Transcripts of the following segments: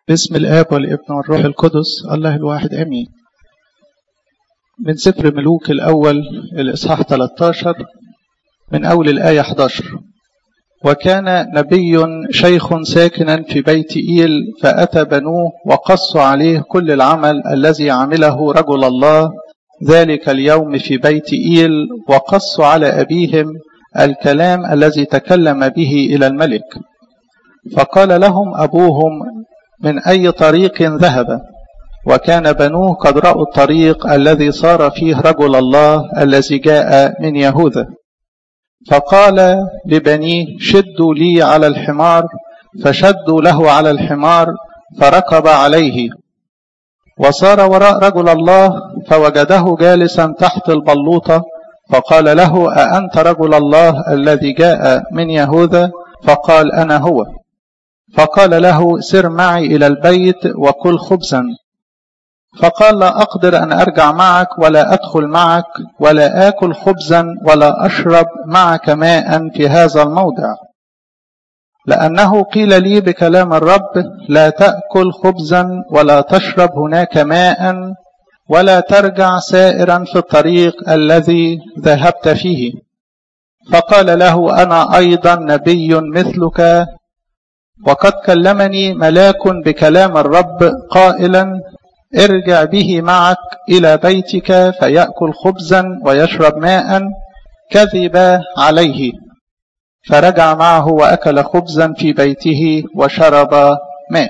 باسم الآب والابن والروح القدس الله الواحد آمين من سفر ملوك الأول الإصحاح 13 من أول الآية 11 وكان نبي شيخ ساكنا في بيت إيل فأتى بنوه وقصوا عليه كل العمل الذي عمله رجل الله ذلك اليوم في بيت إيل وقصوا على أبيهم الكلام الذي تكلم به إلى الملك فقال لهم أبوهم من أي طريق ذهب وكان بنوه قد رأوا الطريق الذي صار فيه رجل الله الذي جاء من يهوذا فقال لبنيه شدوا لي على الحمار فشدوا له على الحمار فركب عليه وصار وراء رجل الله فوجده جالسا تحت البلوطة فقال له أأنت رجل الله الذي جاء من يهوذا فقال أنا هو فقال له سر معي إلى البيت وكل خبزا فقال لا أقدر أن أرجع معك ولا أدخل معك ولا آكل خبزا ولا أشرب معك ماء في هذا الموضع لأنه قيل لي بكلام الرب لا تأكل خبزا ولا تشرب هناك ماء ولا ترجع سائرا في الطريق الذي ذهبت فيه فقال له أنا أيضا نبي مثلك وقد كلمني ملاك بكلام الرب قائلا ارجع به معك إلى بيتك فيأكل خبزا ويشرب ماء كذب عليه فرجع معه وأكل خبزا في بيته وشرب ماء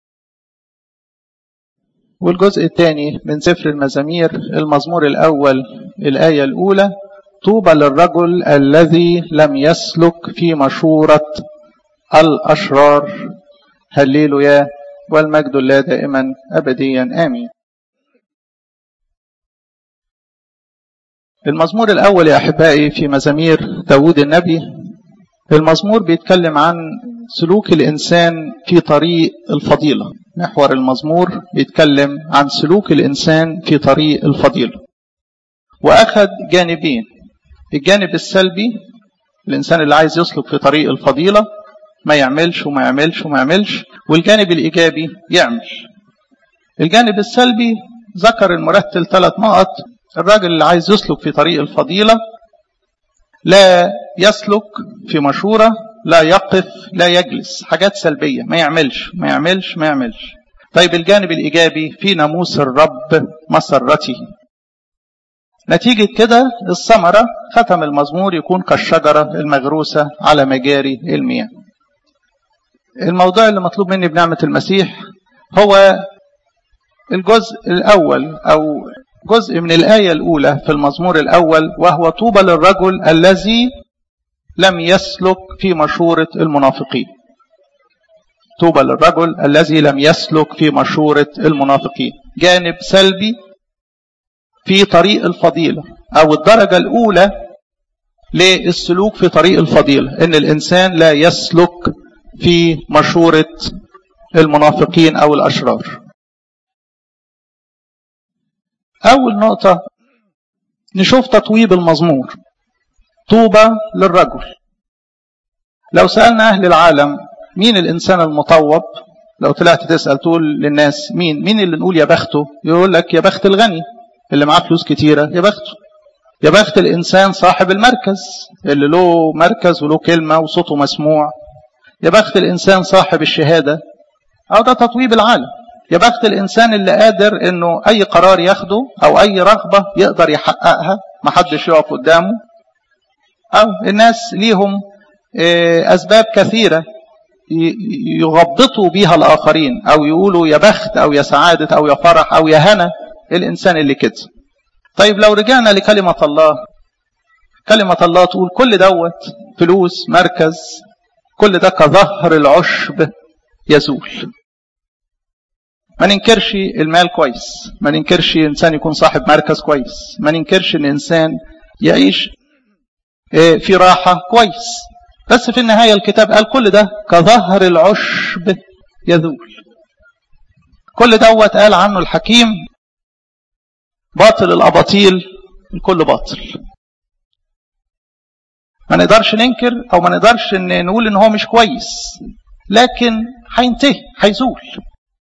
والجزء الثاني من سفر المزامير المزمور الأول الآية الأولى طوبى للرجل الذي لم يسلك في مشورة الأشرار هللوا يا والمجد الله دائما أبديا آمين المزمور الأول يا أحبائي في مزامير داود النبي المزمور بيتكلم عن سلوك الإنسان في طريق الفضيلة محور المزمور بيتكلم عن سلوك الإنسان في طريق الفضيلة وأخذ جانبين الجانب السلبي الإنسان اللي عايز يسلك في طريق الفضيلة ما يعملش وما يعملش وما يعملش والجانب الإيجابي يعمل الجانب السلبي ذكر المرتل ثلاث نقط الراجل اللي عايز يسلك في طريق الفضيلة لا يسلك في مشورة لا يقف لا يجلس حاجات سلبية ما يعملش ما يعملش ما يعملش طيب الجانب الإيجابي في ناموس الرب مسرته نتيجة كده الثمرة ختم المزمور يكون كالشجرة المغروسة على مجاري المياه الموضوع اللي مطلوب مني بنعمة المسيح هو الجزء الأول أو جزء من الآية الأولى في المزمور الأول وهو طوبى للرجل الذي لم يسلك في مشورة المنافقين طوبى للرجل الذي لم يسلك في مشورة المنافقين جانب سلبي في طريق الفضيلة أو الدرجة الأولى للسلوك في طريق الفضيلة إن الإنسان لا يسلك في مشورة المنافقين أو الأشرار أول نقطة نشوف تطويب المزمور طوبى للرجل لو سألنا أهل العالم مين الإنسان المطوب لو طلعت تسأل تقول للناس مين مين اللي نقول يا بخته يقول لك يا بخت الغني اللي معاه فلوس كتيرة يا بخته يا بخت الإنسان صاحب المركز اللي له مركز وله كلمة وصوته مسموع يا بخت الإنسان صاحب الشهادة أو ده تطويب العالم يا بخت الإنسان اللي قادر إنه أي قرار ياخده أو أي رغبة يقدر يحققها محدش يقف قدامه أو الناس ليهم أسباب كثيرة يغبطوا بيها الآخرين أو يقولوا يا بخت أو يا سعادة أو يا فرح أو يا هنا الإنسان اللي كده طيب لو رجعنا لكلمة الله كلمة الله تقول كل دوت فلوس مركز كل ده كظهر العشب يزول ما ننكرش المال كويس ما ننكرش إنسان يكون صاحب مركز كويس ما ننكرش إن إنسان يعيش في راحة كويس بس في النهاية الكتاب قال كل ده كظهر العشب يذول كل دوت قال عنه الحكيم باطل الأباطيل الكل باطل ما نقدرش ننكر او ما نقدرش إن نقول ان هو مش كويس لكن هينتهي هيزول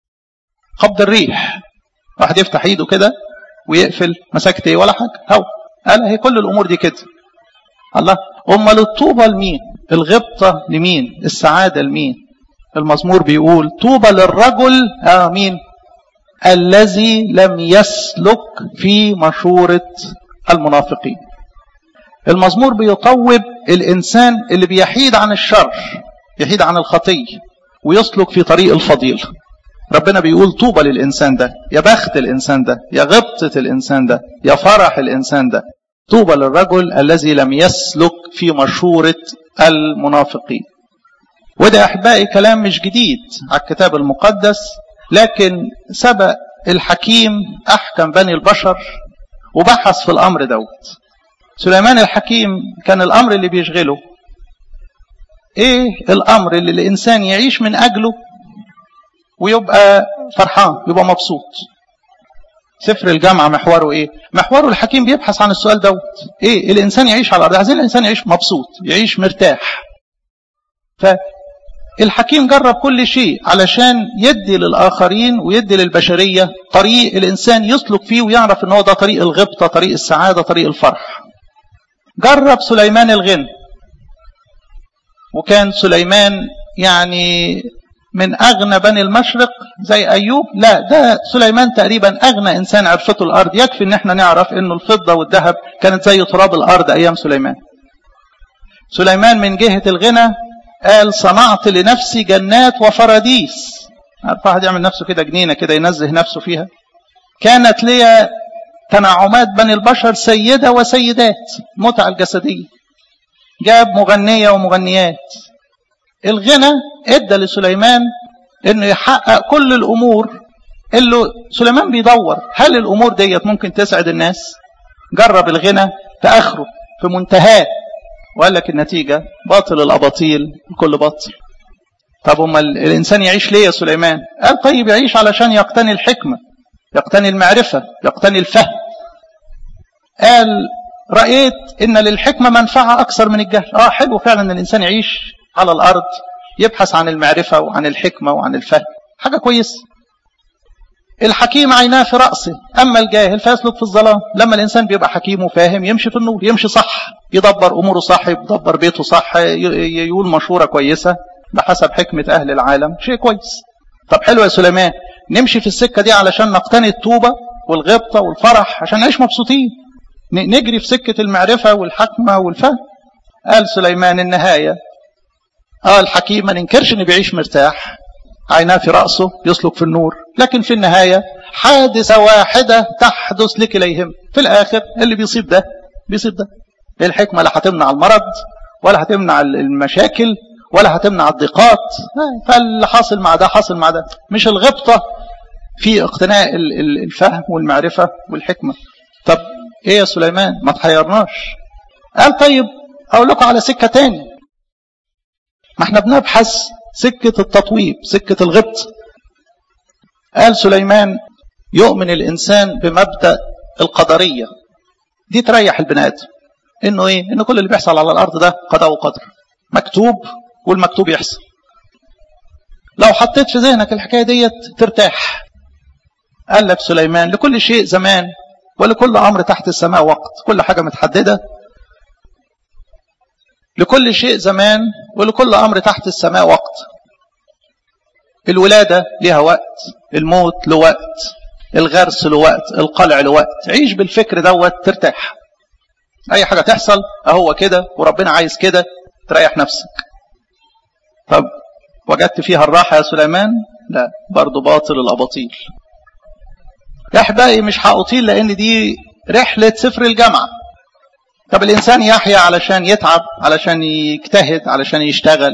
قبض الريح واحد يفتح ايده كده ويقفل مسكت ايه ولا حاجه هو قال هي كل الامور دي كده الله امال الطوبه لمين الغبطه لمين السعاده لمين المزمور بيقول طوبى للرجل آه مين الذي لم يسلك في مشورة المنافقين المزمور بيطوب الإنسان اللي بيحيد عن الشر يحيد عن الخطية ويسلك في طريق الفضيل ربنا بيقول طوبى للإنسان ده يا بخت الإنسان ده يا غبطة الإنسان ده يا فرح الإنسان ده طوبى للرجل الذي لم يسلك في مشورة المنافقين وده أحبائي كلام مش جديد على الكتاب المقدس لكن سبق الحكيم أحكم بني البشر وبحث في الأمر دوت سليمان الحكيم كان الأمر اللي بيشغله إيه الأمر اللي الإنسان يعيش من أجله ويبقى فرحان يبقى مبسوط سفر الجامعة محوره إيه محوره الحكيم بيبحث عن السؤال دوت إيه الإنسان يعيش على الأرض عايزين الإنسان يعيش مبسوط يعيش مرتاح فالحكيم جرب كل شيء علشان يدي للآخرين ويدي للبشرية طريق الإنسان يسلك فيه ويعرف ان هو ده طريق الغبطة طريق السعادة طريق الفرح جرب سليمان الغنى وكان سليمان يعني من أغنى بني المشرق زي أيوب لا ده سليمان تقريبا أغنى إنسان عرفته الأرض يكفي إن احنا نعرف إنه الفضة والذهب كانت زي تراب الأرض أيام سليمان سليمان من جهة الغنى قال صنعت لنفسي جنات وفراديس عارف واحد يعمل نفسه كده جنينة كده ينزه نفسه فيها كانت لي تنعمات بني البشر سيدة وسيدات متعة الجسدية جاب مغنية ومغنيات الغنى ادى لسليمان انه يحقق كل الامور اللي سليمان بيدور هل الامور ديت ممكن تسعد الناس جرب الغنى في اخره في منتهاه وقال لك النتيجة باطل الأباطيل الكل باطل طب أما الإنسان يعيش ليه يا سليمان قال طيب يعيش علشان يقتني الحكمة يقتني المعرفة يقتني الفهم قال رأيت إن للحكمة منفعة أكثر من الجهل آه حلو فعلا أن الإنسان يعيش على الأرض يبحث عن المعرفة وعن الحكمة وعن الفهم حاجة كويسة الحكيم عيناه في رأسه أما الجاهل فيسلك في الظلام لما الإنسان بيبقى حكيم وفاهم يمشي في النور يمشي صح يدبر أموره صح يدبر بيته صح يقول مشورة كويسة بحسب حكمة أهل العالم شيء كويس طب حلو يا سليمان نمشي في السكة دي علشان نقتني التوبة والغبطة والفرح عشان نعيش مبسوطين نجري في سكة المعرفة والحكمة والفهم قال سليمان النهاية قال الحكيم ما ننكرش انه بيعيش مرتاح عيناه في رأسه يسلك في النور لكن في النهاية حادثة واحدة تحدث لكليهم في الآخر اللي بيصيب ده بيصيب ده الحكمة لا هتمنع المرض ولا هتمنع المشاكل ولا هتمنع الضيقات فاللي حاصل مع ده حاصل مع ده مش الغبطة في اقتناء الفهم والمعرفة والحكمة طب ايه يا سليمان ما تحيرناش قال طيب اقول لكم على سكة تاني ما احنا بنبحث سكة التطويب سكة الغبط قال سليمان يؤمن الإنسان بمبدأ القدرية دي تريح البني آدم إنه إيه؟ إنه كل اللي بيحصل على الأرض ده قضاء وقدر مكتوب والمكتوب يحصل لو حطيت في ذهنك الحكاية ديت ترتاح قال لك سليمان لكل شيء زمان ولكل أمر تحت السماء وقت كل حاجة متحددة لكل شيء زمان ولكل أمر تحت السماء وقت الولادة لها وقت الموت له وقت الغرس له وقت القلع له وقت عيش بالفكر دوت ترتاح أي حاجة تحصل أهو كده وربنا عايز كده تريح نفسك طب وجدت فيها الراحة يا سليمان لا برضو باطل الأباطيل يا أحبائي مش هأطيل لأن دي رحلة سفر الجامعة طب الإنسان يحيا علشان يتعب علشان يجتهد علشان يشتغل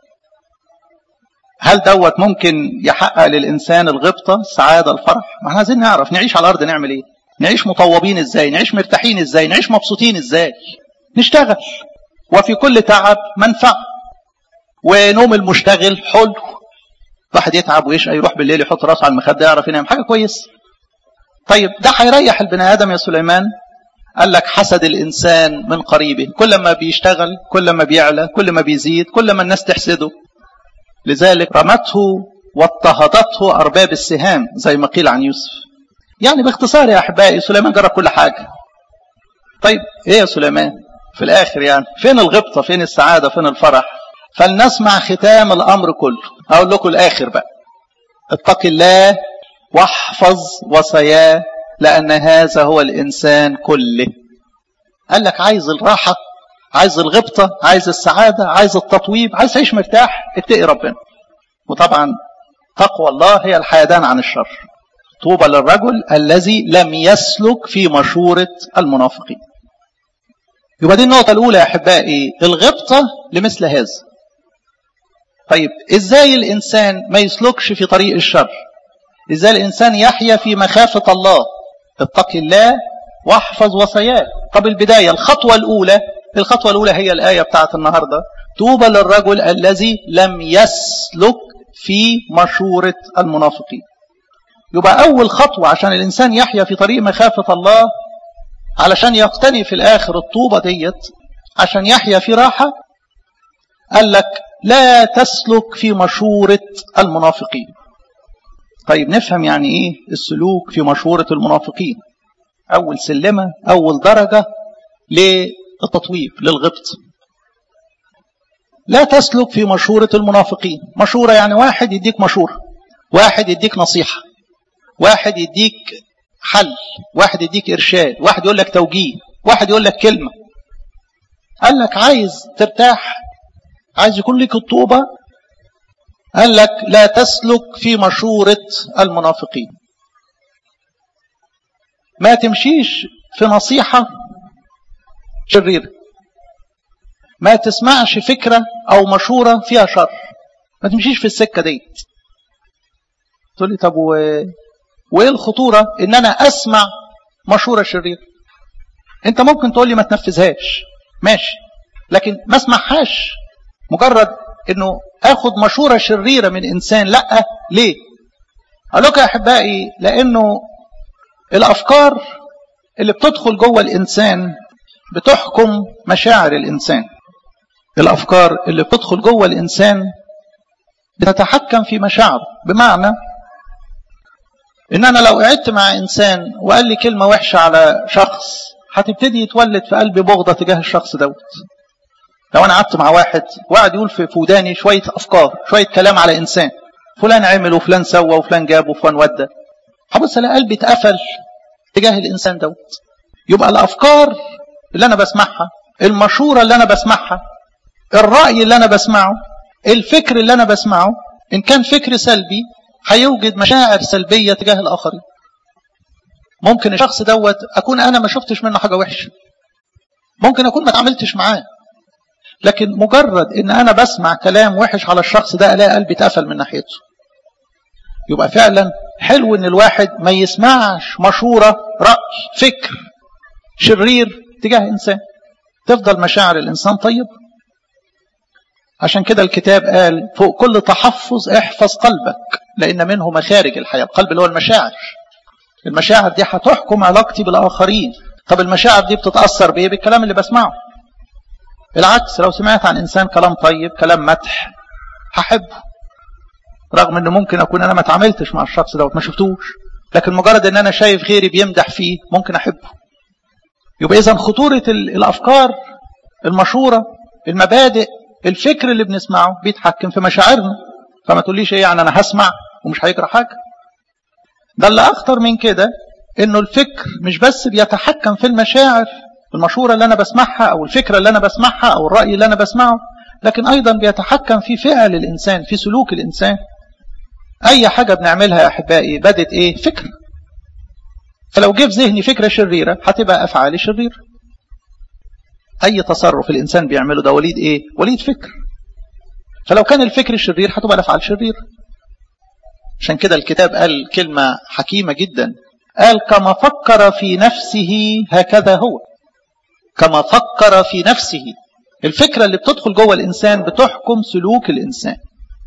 هل دوت ممكن يحقق للإنسان الغبطة السعادة الفرح ما احنا عايزين نعرف نعيش على الأرض نعمل إيه نعيش مطوبين إزاي نعيش مرتاحين إزاي نعيش مبسوطين إزاي نشتغل وفي كل تعب منفع ونوم المشتغل حلو واحد يتعب ويشقى يروح بالليل يحط راسه على المخدة يعرف ينام حاجة كويسة طيب ده هيريح البني آدم يا سليمان قال لك حسد الإنسان من قريبه كل ما بيشتغل كل ما بيعلى كل ما بيزيد كل ما الناس تحسده لذلك رمته واضطهدته أرباب السهام زي ما قيل عن يوسف يعني باختصار يا أحبائي سليمان جرى كل حاجة طيب إيه يا سليمان في الآخر يعني فين الغبطة فين السعادة فين الفرح فلنسمع ختام الأمر كله أقول لكم الآخر بقى اتق الله واحفظ وصاياه لأن هذا هو الإنسان كله قال لك عايز الراحة عايز الغبطة عايز السعادة عايز التطويب عايز تعيش مرتاح اتقي ربنا وطبعا تقوى الله هي الحيدان عن الشر طوبى للرجل الذي لم يسلك في مشورة المنافقين يبقى دي النقطة الأولى يا أحبائي الغبطة لمثل هذا طيب إزاي الإنسان ما يسلكش في طريق الشر إزاي الإنسان يحيا في مخافة الله اتق الله واحفظ وصاياه طب البداية الخطوة الأولى الخطوة الأولى هي الآية بتاعت النهاردة طوبى للرجل الذي لم يسلك في مشورة المنافقين يبقى أول خطوة عشان الإنسان يحيا في طريق مخافة الله علشان يقتني في الآخر الطوبة ديت عشان يحيا في راحة قال لك لا تسلك في مشورة المنافقين طيب نفهم يعني ايه السلوك في مشورة المنافقين اول سلمة اول درجة للتطويب للغبط لا تسلك في مشورة المنافقين مشورة يعني واحد يديك مشورة واحد يديك نصيحة واحد يديك حل واحد يديك إرشاد واحد يقول لك توجيه واحد يقول لك كلمة قال لك عايز ترتاح عايز يكون لك الطوبة قال لك لا تسلك في مشورة المنافقين ما تمشيش في نصيحة شريرة ما تسمعش فكرة أو مشورة فيها شر ما تمشيش في السكة دي تقول لي طب و... وإيه الخطورة إن أنا أسمع مشورة شريرة أنت ممكن تقول لي ما تنفذهاش ماشي لكن ما اسمعهاش مجرد انه اخد مشورة شريرة من انسان لا ليه اقول لكم يا احبائي لانه الافكار اللي بتدخل جوه الانسان بتحكم مشاعر الانسان الافكار اللي بتدخل جوه الانسان بتتحكم في مشاعره بمعنى ان انا لو قعدت مع انسان وقال لي كلمة وحشة على شخص هتبتدي يتولد في قلبي بغضة تجاه الشخص دوت لو انا قعدت مع واحد وقعد يقول في وداني شويه افكار شويه كلام على انسان فلان عمل وفلان سوى وفلان جاب وفلان ودى هبص الاقي قلبي اتقفل تجاه الانسان دوت يبقى الافكار اللي انا بسمعها المشوره اللي انا بسمعها الراي اللي انا بسمعه الفكر اللي انا بسمعه ان كان فكر سلبي هيوجد مشاعر سلبيه تجاه الاخرين ممكن الشخص دوت اكون انا ما شفتش منه حاجه وحشه ممكن اكون ما اتعاملتش معاه لكن مجرد ان انا بسمع كلام وحش على الشخص ده الاقي قلبي اتقفل من ناحيته يبقى فعلا حلو ان الواحد ما يسمعش مشورة رأي فكر شرير تجاه انسان تفضل مشاعر الانسان طيب عشان كده الكتاب قال فوق كل تحفظ احفظ قلبك لان منه مخارج الحياة القلب اللي هو المشاعر المشاعر دي هتحكم علاقتي بالاخرين طب المشاعر دي بتتأثر بايه بالكلام اللي بسمعه بالعكس لو سمعت عن إنسان كلام طيب كلام مدح هحبه رغم أنه ممكن أكون أنا ما تعاملتش مع الشخص دوت ما شفتوش لكن مجرد أن أنا شايف غيري بيمدح فيه ممكن أحبه يبقى إذا خطورة الأفكار المشورة المبادئ الفكر اللي بنسمعه بيتحكم في مشاعرنا فما تقوليش إيه يعني أنا هسمع ومش هيجرى حاجة ده اللي أخطر من كده إنه الفكر مش بس بيتحكم في المشاعر المشورة اللي أنا بسمعها أو الفكرة اللي أنا بسمعها أو الرأي اللي أنا بسمعه لكن أيضا بيتحكم في فعل الإنسان في سلوك الإنسان أي حاجة بنعملها يا أحبائي بدت إيه فكر فلو جه في ذهني فكرة شريرة هتبقى أفعالي شريرة أي تصرف الإنسان بيعمله ده وليد إيه وليد فكر فلو كان الفكر شرير هتبقى الأفعال شريرة عشان كده الكتاب قال كلمة حكيمة جدا قال كما فكر في نفسه هكذا هو كما فكر في نفسه الفكرة اللي بتدخل جوه الإنسان بتحكم سلوك الإنسان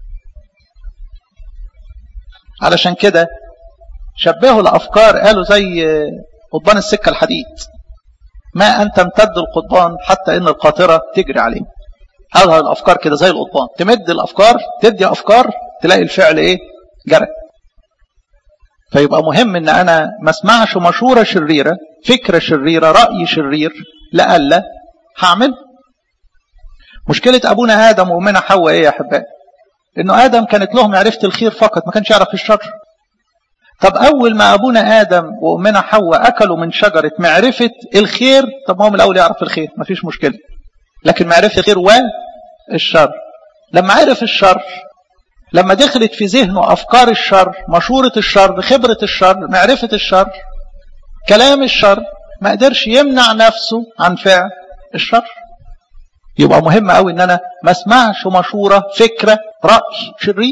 علشان كده شبهوا الأفكار قالوا زي قضبان السكة الحديد ما أن تمتد القضبان حتى إن القاطرة تجري عليه هذا الأفكار كده زي القضبان تمد الأفكار تدي أفكار تلاقي الفعل إيه جرى فيبقى مهم ان انا ما اسمعش مشورة شريرة فكرة شريرة رأي شرير لألا هعمل مشكلة أبونا آدم وأمنا حواء إيه يا أحبائي؟ إنه آدم كانت له معرفة الخير فقط ما كانش يعرف الشر. طب أول ما أبونا آدم وأمنا حواء أكلوا من شجرة معرفة الخير طب ما هو من الأول يعرف الخير ما فيش مشكلة. لكن معرفة الخير والشر. لما عرف الشر لما دخلت في ذهنه أفكار الشر مشورة الشر خبرة الشر معرفة الشر كلام الشر ما قدرش يمنع نفسه عن فعل الشر يبقى مهم قوي ان انا ما اسمعش مشوره فكره راي شرير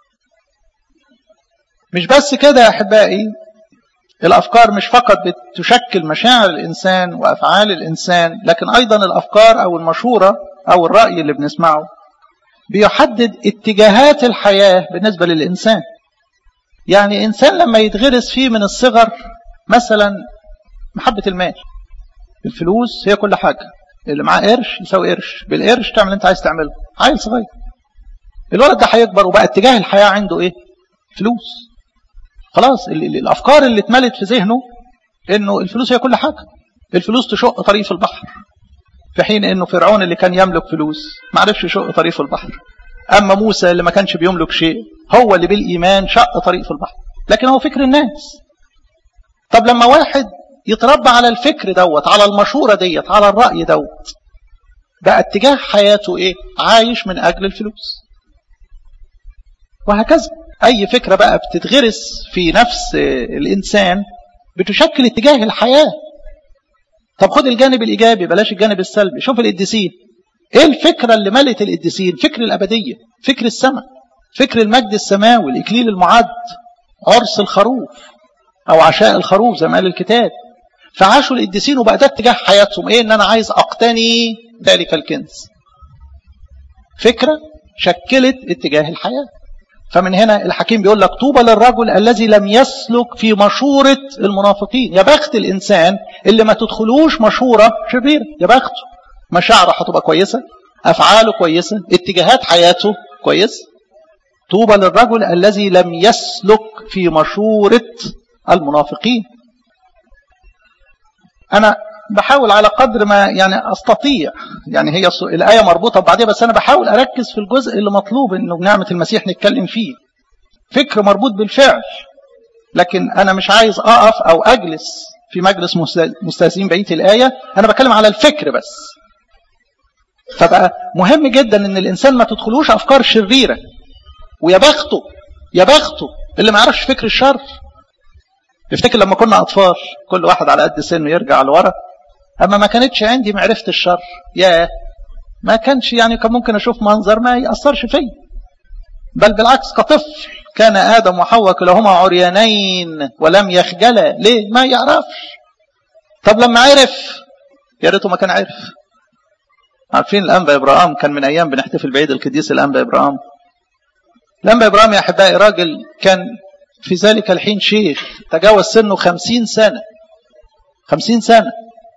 مش بس كده يا احبائي الافكار مش فقط بتشكل مشاعر الانسان وافعال الانسان لكن ايضا الافكار او المشوره او الراي اللي بنسمعه بيحدد اتجاهات الحياه بالنسبه للانسان يعني انسان لما يتغرس فيه من الصغر مثلا محبه المال الفلوس هي كل حاجه اللي معاه قرش يساوي قرش بالقرش تعمل اللي انت عايز تعمله عيل صغير الولد ده هيكبر وبقى اتجاه الحياه عنده ايه فلوس خلاص ال ال الافكار اللي اتملت في ذهنه انه الفلوس هي كل حاجه الفلوس تشق طريق في البحر في حين انه فرعون اللي كان يملك فلوس ما عرفش يشق طريق في البحر اما موسى اللي ما كانش بيملك شيء هو اللي بالايمان شق طريق في البحر لكن هو فكر الناس طب لما واحد يتربى على الفكر دوت على المشورة ديت على الرأي دوت بقى اتجاه حياته ايه عايش من اجل الفلوس وهكذا اي فكرة بقى بتتغرس في نفس الانسان بتشكل اتجاه الحياة طب خد الجانب الايجابي بلاش الجانب السلبي شوف القديسين ايه الفكرة اللي ملت القديسين فكر الابدية فكر السماء فكر المجد السماوي الاكليل المعد عرس الخروف او عشاء الخروف زي ما قال الكتاب فعاشوا القديسين وبقى ده اتجاه حياتهم ايه ان انا عايز اقتني ذلك الكنز فكرة شكلت اتجاه الحياة فمن هنا الحكيم بيقول لك طوبى للرجل الذي لم يسلك في مشورة المنافقين يا بخت الإنسان اللي ما تدخلوش مشورة شريرة يا بخته مشاعره هتبقى كويسة أفعاله كويسة اتجاهات حياته كويسة طوبى للرجل الذي لم يسلك في مشورة المنافقين أنا بحاول على قدر ما يعني أستطيع يعني هي الآية مربوطة ببعضها بس أنا بحاول أركز في الجزء اللي مطلوب إنه بنعمة المسيح نتكلم فيه فكر مربوط بالفعل لكن أنا مش عايز أقف أو أجلس في مجلس مستهزئين بقية الآية أنا بتكلم على الفكر بس فبقى مهم جدا إن الإنسان ما تدخلوش أفكار شريرة ويا بخته يا بخته اللي ما يعرفش فكر الشر تفتكر لما كنا أطفال كل واحد على قد سنه يرجع لورا أما ما كانتش عندي معرفة الشر يا ما كانش يعني كان ممكن أشوف منظر ما يأثرش فيه بل بالعكس كطفل كان آدم وحواء كلاهما عريانين ولم يخجلا ليه ما يعرفش طب لما عرف يا ريته ما كان عرف عارفين الأنبا إبراهام كان من أيام بنحتفل بعيد القديس الأنبا إبراهام الأنبا إبراهيم يا أحبائي راجل كان في ذلك الحين شيخ تجاوز سنه خمسين سنة خمسين سنة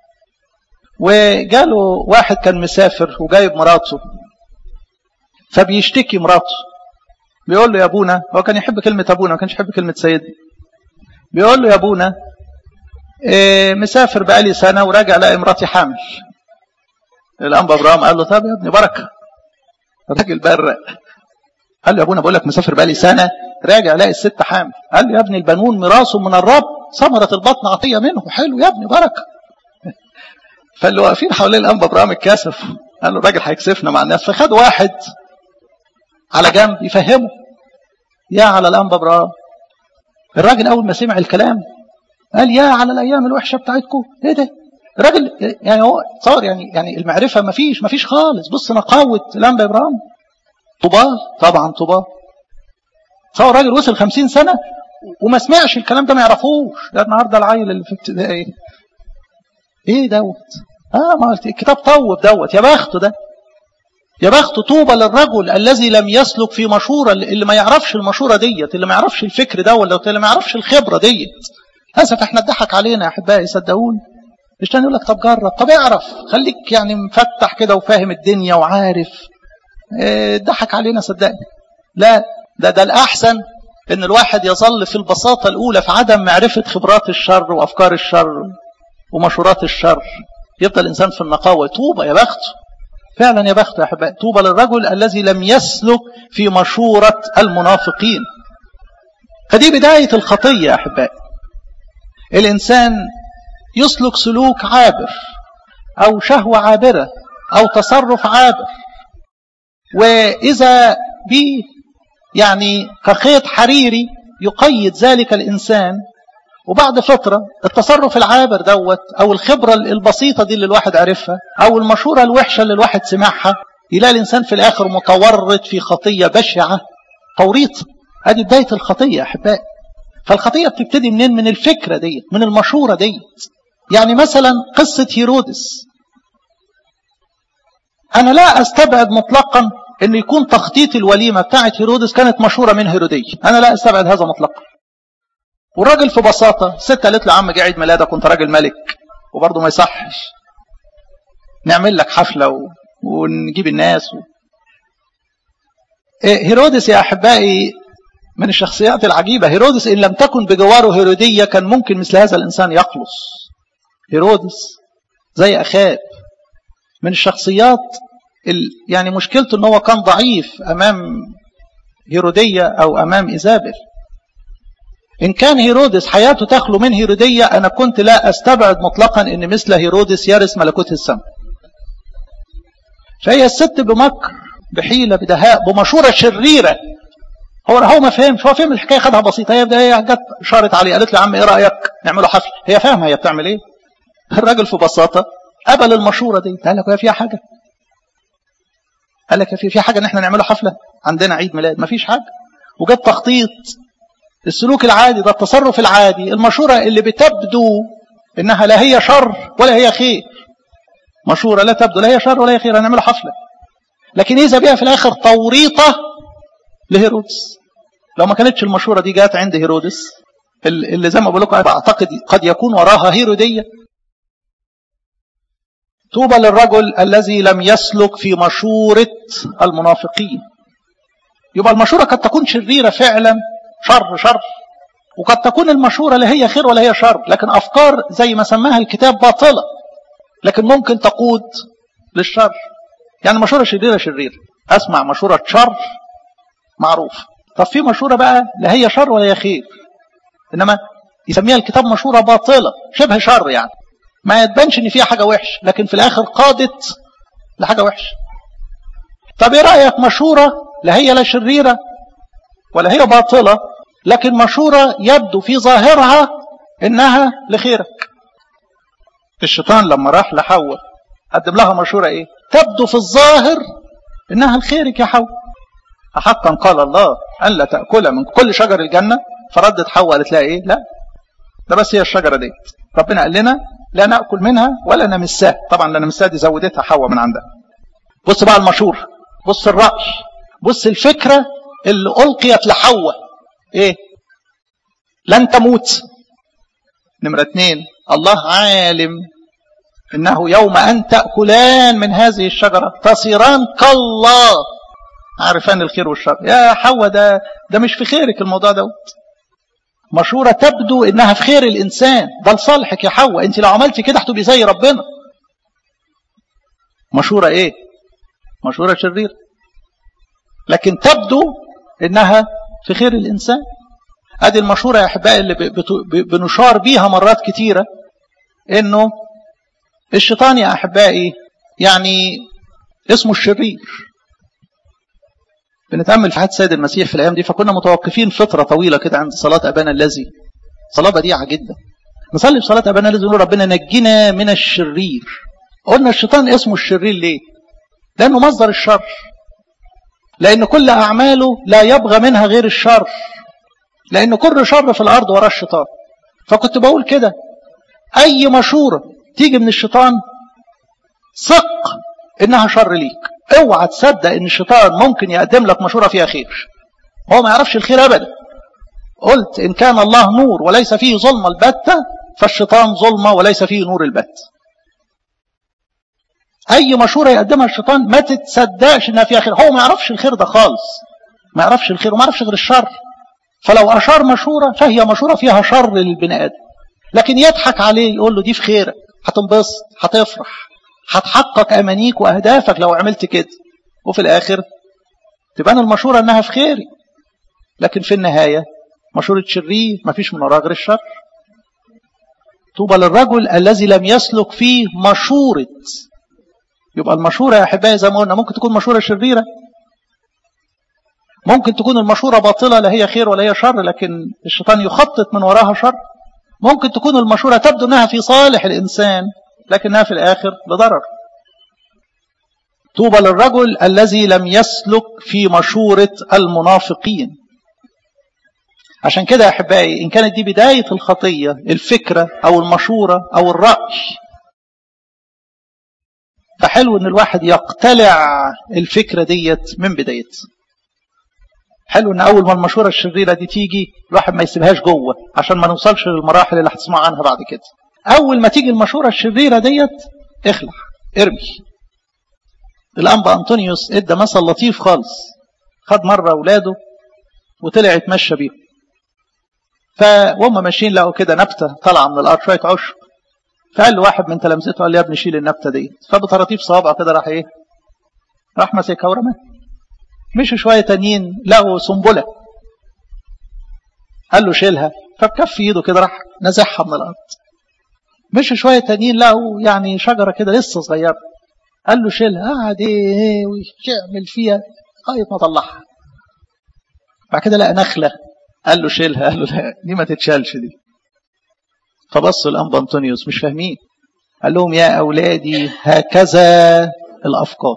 وجاله واحد كان مسافر وجايب مراته فبيشتكي مراته بيقول له يا ابونا هو كان يحب كلمة ابونا ما كانش يحب كلمة سيدنا بيقول له يا ابونا إيه مسافر بقالي سنة وراجع لقى مراتي حامل الأنبا إبراهيم قال له طب يا ابني بركة الراجل برق قال له يا ابونا بقول لك مسافر بقالي سنة راجع الاقي الست حامل قال له يا ابني البنون ميراث من الرب ثمرة البطن عطية منه حلو يا ابني بركة فاللي واقفين حوالين الانبا ابراهيم الكاسف قال له الراجل هيكسفنا مع الناس فخد واحد على جنب يفهمه يا على الانبا ابراهيم الراجل اول ما سمع الكلام قال يا على الايام الوحشه بتاعتكم ايه ده الراجل يعني هو صار يعني يعني المعرفه ما فيش ما فيش خالص بص نقاوه الانبا ابراهيم طوباه طبعا طوباه فهو الراجل وصل خمسين سنة وما سمعش الكلام ده ما يعرفوش ده النهارده العيل اللي في ابتدائي ايه دوت اه ما الكتاب طوب دوت يا بخته ده يا بخته طوبى للرجل الذي لم يسلك في مشورة اللي ما يعرفش المشورة ديت اللي ما يعرفش الفكر دوت اللي ما يعرفش الخبرة ديت للاسف احنا اتضحك علينا يا احبائي صدقوني مش تاني يقول لك طب جرب طب اعرف خليك يعني مفتح كده وفاهم الدنيا وعارف اتضحك اه علينا صدقني لا ده ده الأحسن ان الواحد يظل في البساطة الاولى في عدم معرفة خبرات الشر وافكار الشر ومشورات الشر يفضل الانسان في النقاوة طوبى يا بخته فعلا يا بخته يا احبائي طوبى للرجل الذي لم يسلك في مشورة المنافقين فدي بداية الخطية يا احبائي الانسان يسلك سلوك عابر او شهوة عابرة او تصرف عابر واذا ب يعني كخيط حريري يقيد ذلك الانسان وبعد فترة التصرف العابر دوت أو الخبرة البسيطة دي اللي الواحد عرفها أو المشورة الوحشة اللي الواحد سمعها يلاقي الإنسان في الآخر متورط في خطية بشعة توريط هذه بداية الخطية يا أحبائي فالخطية بتبتدي منين من الفكرة دي من المشورة دي يعني مثلا قصة هيرودس أنا لا أستبعد مطلقا أن يكون تخطيط الوليمة بتاعت هيرودس كانت مشهورة من هيرودية أنا لا أستبعد هذا مطلقا والراجل في بساطة ست قالت له عم جه عيد ميلادك وانت راجل ملك وبرضه ما يصحش نعمل لك حفلة و... ونجيب الناس و... هيرودس يا أحبائي من الشخصيات العجيبة هيرودس إن لم تكن بجواره هيرودية كان ممكن مثل هذا الإنسان يخلص هيرودس زي أخاب من الشخصيات ال... يعني مشكلته أنه كان ضعيف أمام هيرودية أو أمام إيزابل إن كان هيرودس حياته تخلو من هيرودية أنا كنت لا أستبعد مطلقا أن مثل هيرودس يرث ملكوت السماء فهي الست بمكر بحيلة بدهاء بمشورة شريرة هو هو ما فهمش هو فهم الحكاية خدها بسيطة هي هي جت شارت عليه قالت له يا عم إيه رأيك نعمله حفل هي فاهمة هي بتعمل إيه الراجل في بساطة قبل المشورة دي قال لك هي فيها حاجة قال لك في في حاجة إن إحنا نعمله حفلة عندنا عيد ميلاد ما فيش حاجة وجاب تخطيط السلوك العادي ده التصرف العادي المشورة اللي بتبدو إنها لا هي شر ولا هي خير مشورة لا تبدو لا هي شر ولا هي خير هنعمل حفلة لكن إذا بها في الآخر توريطة لهيرودس لو ما كانتش المشورة دي جات عند هيرودس اللي زي ما بقول لكم أعتقد قد يكون وراها هيرودية طوبى للرجل الذي لم يسلك في مشورة المنافقين يبقى المشورة قد تكون شريرة فعلا شر شر وقد تكون المشورة لا هي خير ولا هي شر لكن أفكار زي ما سماها الكتاب باطلة لكن ممكن تقود للشر يعني مشورة شريرة شريرة أسمع مشورة شر معروف طب في مشورة بقى لا هي شر ولا هي خير إنما يسميها الكتاب مشورة باطلة شبه شر يعني ما يتبانش إن فيها حاجة وحش لكن في الآخر قادت لحاجة وحش طب إيه رأيك مشورة لا هي لا شريرة ولا هي باطلة لكن مشورة يبدو في ظاهرها إنها لخيرك الشيطان لما راح لحواء قدم لها مشورة إيه تبدو في الظاهر إنها لخيرك يا حواء حقا قال الله أن لا تأكل من كل شجر الجنة فردت حواء قالت لها إيه لا ده بس هي الشجرة دي ربنا قال لنا لا نأكل منها ولا نمسها طبعا لا نمسها دي زودتها حواء من عندها بص بقى المشور بص الرأي بص الفكرة اللي ألقيت لحواء إيه لن تموت نمرة اثنين الله عالم إنه يوم أن تأكلان من هذه الشجرة تصيران كالله عارفان الخير والشر يا حواء ده ده مش في خيرك الموضوع دوت مشورة تبدو إنها في خير الإنسان ده لصالحك يا حواء أنت لو عملتي كده هتبقي زي ربنا مشورة إيه مشورة شريرة لكن تبدو إنها في خير الإنسان ادي المشورة يا أحبائي اللي بنشار بيها مرات كتيرة إنه الشيطان يا أحبائي يعني اسمه الشرير بنتأمل في حياة السيد المسيح في الأيام دي فكنا متوقفين فترة طويلة كده عند صلاة أبانا الذي صلاة بديعة جدا نصلي في صلاة أبانا الذي نقول ربنا نجينا من الشرير قلنا الشيطان اسمه الشرير ليه لأنه مصدر الشر لأن كل أعماله لا يبغى منها غير الشر لأن كل شر في الأرض وراه الشيطان فكنت بقول كده أي مشورة تيجي من الشيطان ثق إنها شر ليك اوعى تصدق إن الشيطان ممكن يقدم لك مشورة فيها خير هو ما يعرفش الخير أبدا قلت إن كان الله نور وليس فيه ظلمة البتة فالشيطان ظلمة وليس فيه نور البت أي مشورة يقدمها الشيطان ما تتصدقش إنها فيها خير هو ما يعرفش الخير ده خالص ما يعرفش الخير وما يعرفش غير الشر فلو أشار مشورة فهي مشورة فيها شر للبني آدم لكن يضحك عليه يقول له دي في خيرك هتنبسط هتفرح هتحقق أمانيك وأهدافك لو عملت كده وفي الآخر تبان المشورة أنها في خيري لكن في النهاية مشورة شرير ما فيش من وراها غير الشر طوبى للرجل الذي لم يسلك فيه مشورة يبقى المشورة يا أحبائي زي ما قلنا ممكن تكون مشورة شريرة ممكن تكون المشورة باطلة لا هي خير ولا هي شر لكن الشيطان يخطط من وراها شر ممكن تكون المشورة تبدو أنها في صالح الإنسان لكنها في الآخر لضرر طوبى للرجل الذي لم يسلك في مشورة المنافقين عشان كده يا أحبائي إن كانت دي بداية الخطية الفكرة أو المشورة أو الرأي فحلو إن الواحد يقتلع الفكرة ديت من بدايتها حلو ان اول ما المشوره الشريره دي تيجي الواحد ما يسيبهاش جوه عشان ما نوصلش للمراحل اللي هتسمع عنها بعد كده اول ما تيجي المشوره الشريره ديت اخلع ارمي الانبا انطونيوس ادى مثل لطيف خالص خد مره اولاده وطلع يتمشى بيهم فهم ماشيين لقوا كده نبته طالعه من الارض شويه عشب فقال له واحد من تلامذته قال لي يا ابني شيل النبته دي فبطراطيف صوابعه كده راح ايه راح ماسكها ورماها مشوا شوية تانيين لقوا سنبلة قال له شيلها فبكف ايده كده راح نزعها من الأرض مشوا شوية تانيين لقوا يعني شجرة كده لسه صغيرة قال له شيلها قعد ايه ويعمل فيها لغاية ما طلعها بعد كده لقى نخلة قال له شيلها قال له لا دي ما تتشالش دي فبصوا الأنبا أنطونيوس مش فاهمين قال لهم يا أولادي هكذا الأفكار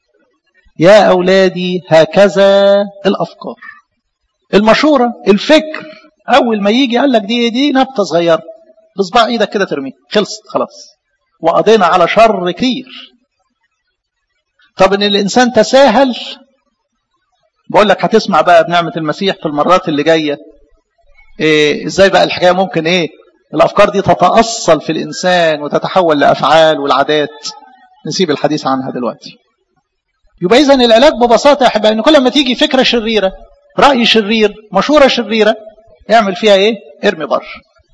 يا أولادي هكذا الأفكار المشورة الفكر أول ما يجي قال لك دي دي نبتة صغيرة بصباع إيدك كده ترميه خلصت خلاص وقضينا على شر كتير طب إن الإنسان تساهل بقول لك هتسمع بقى بنعمة المسيح في المرات اللي جاية إيه إزاي بقى الحكاية ممكن إيه الأفكار دي تتأصل في الإنسان وتتحول لأفعال والعادات نسيب الحديث عنها دلوقتي يبقى إذا العلاج ببساطة يا أحبائي إن كل ما تيجي فكرة شريرة رأي شرير مشورة شريرة اعمل فيها إيه؟ ارمي بر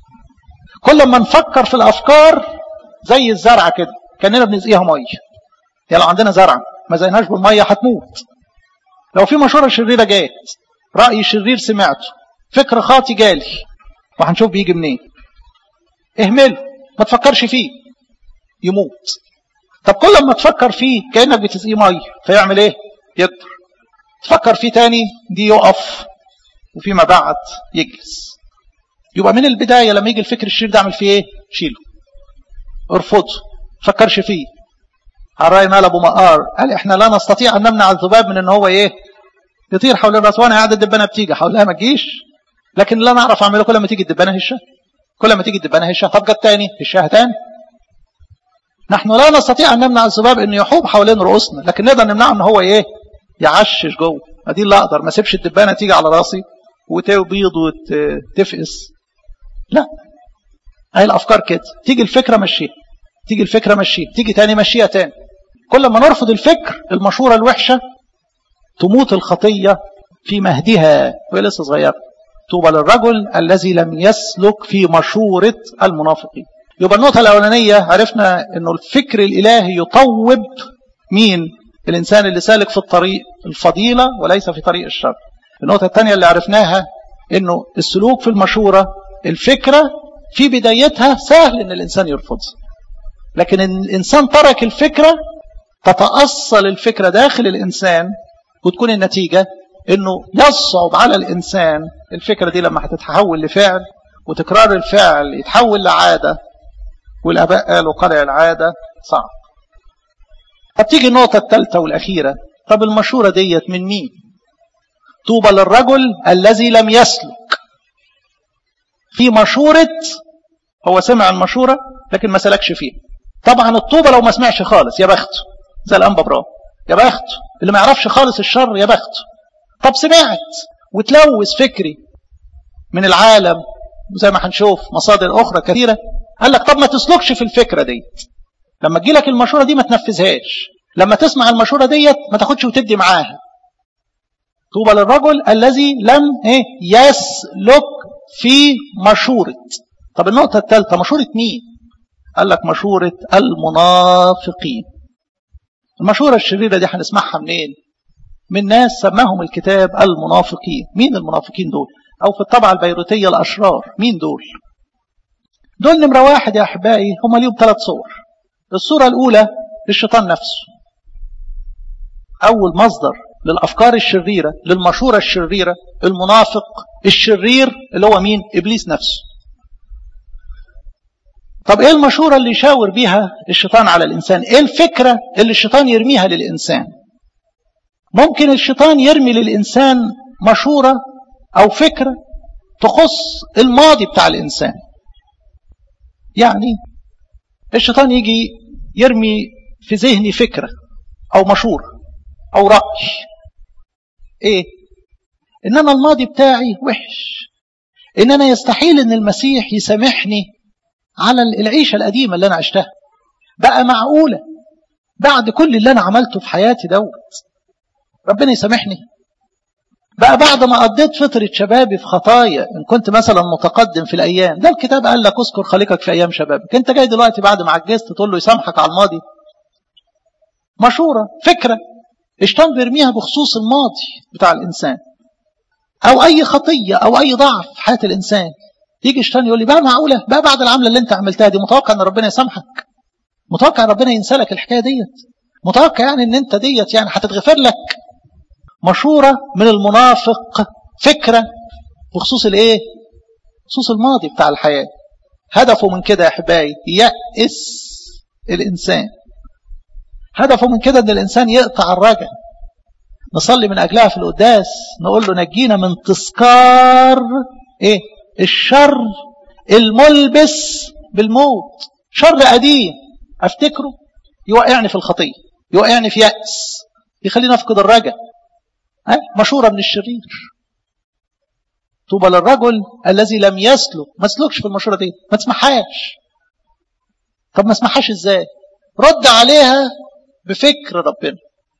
كل ما نفكر في الأفكار زي الزرعة كده كأننا بنسقيها مية يعني لو عندنا زرعة ما زيناش بالمية هتموت لو في مشورة شريرة جات رأي شرير سمعته فكر خاطي جالي وهنشوف بيجي منين اهمله ما تفكرش فيه يموت طب كل ما تفكر فيه كأنك بتسقيه مية فيعمل ايه يكبر تفكر فيه تاني دي يقف وفيما بعد يجلس يبقى من البداية لما يجي الفكر الشرير ده اعمل فيه ايه شيله ارفضه فكرش فيه الرأي مال ابو مقار قال احنا لا نستطيع ان نمنع الذباب من ان هو ايه يطير حول الراس وانا قاعد الدبانه بتيجي حولها ما تجيش لكن لا نعرف اعمله كل ما تيجي الدبانه هشها كل ما تيجي الدبانه هشها طب جت تاني هشها تاني نحن لا نستطيع ان نمنع الذباب انه يحوب حوالين رؤوسنا لكن نقدر نمنعه ان هو ايه يعشش جوه ادي اللي اقدر ما اسيبش الدبانه تيجي على راسي وتبيض وتفقس لا اهي الافكار كده تيجي الفكره مشيها تيجي الفكره مشيها تيجي تاني مشيها تاني كل ما نرفض الفكر المشوره الوحشه تموت الخطيه في مهدها وهي لسه صغيره طوبى للرجل الذي لم يسلك في مشوره المنافقين يبقى النقطة الأولانية عرفنا أنه الفكر الإلهي يطوب مين الإنسان اللي سالك في الطريق الفضيلة وليس في طريق الشر النقطة الثانية اللي عرفناها أنه السلوك في المشورة الفكرة في بدايتها سهل أن الإنسان يرفضها لكن إن الإنسان ترك الفكرة تتأصل الفكرة داخل الإنسان وتكون النتيجة أنه يصعب على الإنسان الفكرة دي لما هتتحول لفعل وتكرار الفعل يتحول لعادة والآباء قالوا قلع العادة صعب طب تيجي النقطة الثالثة والأخيرة طب المشورة ديت من مين طوبى للرجل الذي لم يسلك في مشورة هو سمع المشورة لكن ما سلكش فيها طبعا الطوبة لو ما سمعش خالص يا بخته زي الأنبا برام يا بخته اللي ما يعرفش خالص الشر يا بخته طب سمعت وتلوث فكري من العالم وزي ما هنشوف مصادر أخرى كثيرة قال لك طب ما تسلكش في الفكرة دي لما تجي لك المشورة دي ما تنفذهاش لما تسمع المشورة ديت ما تاخدش وتدي معاها طوبى للرجل الذي لم ايه يسلك في مشورة طب النقطة الثالثة مشورة مين قال لك مشورة المنافقين المشورة الشريرة دي هنسمعها منين من ناس سماهم الكتاب المنافقين مين المنافقين دول او في الطبعة البيروتية الاشرار مين دول دول نمرة واحد يا احبائي هم ليهم ثلاث صور الصورة الاولى للشيطان نفسه اول مصدر للافكار الشريرة للمشورة الشريرة المنافق الشرير اللي هو مين ابليس نفسه طب ايه المشورة اللي يشاور بيها الشيطان على الانسان ايه الفكرة اللي الشيطان يرميها للانسان ممكن الشيطان يرمي للإنسان مشورة أو فكرة تخص الماضي بتاع الإنسان يعني الشيطان يجي يرمي في ذهني فكرة أو مشورة أو رأي إيه إن أنا الماضي بتاعي وحش إن أنا يستحيل إن المسيح يسامحني على العيشة القديمة اللي أنا عشتها بقى معقولة بعد كل اللي أنا عملته في حياتي دوت ربنا يسامحني بقى بعد ما قضيت فترة شبابي في خطايا إن كنت مثلا متقدم في الأيام ده الكتاب قال لك اذكر خالقك في أيام شبابك أنت جاي دلوقتي بعد ما عجزت تقول له يسامحك على الماضي مشورة فكرة الشيطان بيرميها بخصوص الماضي بتاع الإنسان أو أي خطية أو أي ضعف في حياة الإنسان يجي الشيطان يقول لي بقى معقولة بقى بعد العملة اللي أنت عملتها دي متوقع أن ربنا يسامحك متوقع أن ربنا ينسى لك الحكاية ديت متوقع يعني أن أنت ديت يعني هتتغفر لك مشورة من المنافق فكرة بخصوص الايه بخصوص الماضي بتاع الحياة هدفه من كده يا احبائي يأس الانسان هدفه من كده ان الانسان يقطع الرجع نصلي من اجلها في القداس نقول له نجينا من تذكار ايه الشر الملبس بالموت شر قديم افتكره يوقعني في الخطيه يوقعني في يأس يخليني افقد الرجع مشورة من الشرير طوبى للرجل الذي لم يسلك ما سلكش في المشورة دي ما تسمحهاش طب ما اسمحهاش ازاي رد عليها بفكر ربنا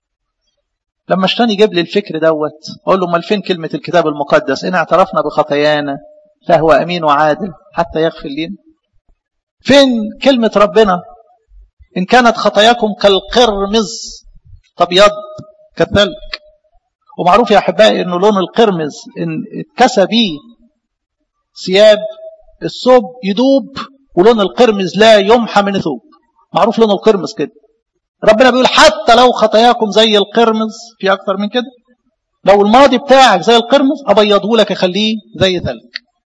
لما اشتاني يجيب لي الفكر دوت اقول له امال فين كلمة الكتاب المقدس ان اعترفنا بخطايانا فهو امين وعادل حتى يغفر لنا فين كلمة ربنا ان كانت خطاياكم كالقرمز تبيض كالثلج ومعروف يا احبائي انه لون القرمز ان اتكسى بيه ثياب الثوب يدوب ولون القرمز لا يمحى من ثوب معروف لون القرمز كده ربنا بيقول حتى لو خطاياكم زي القرمز في اكتر من كده لو الماضي بتاعك زي القرمز ابيضه لك اخليه زي ثلج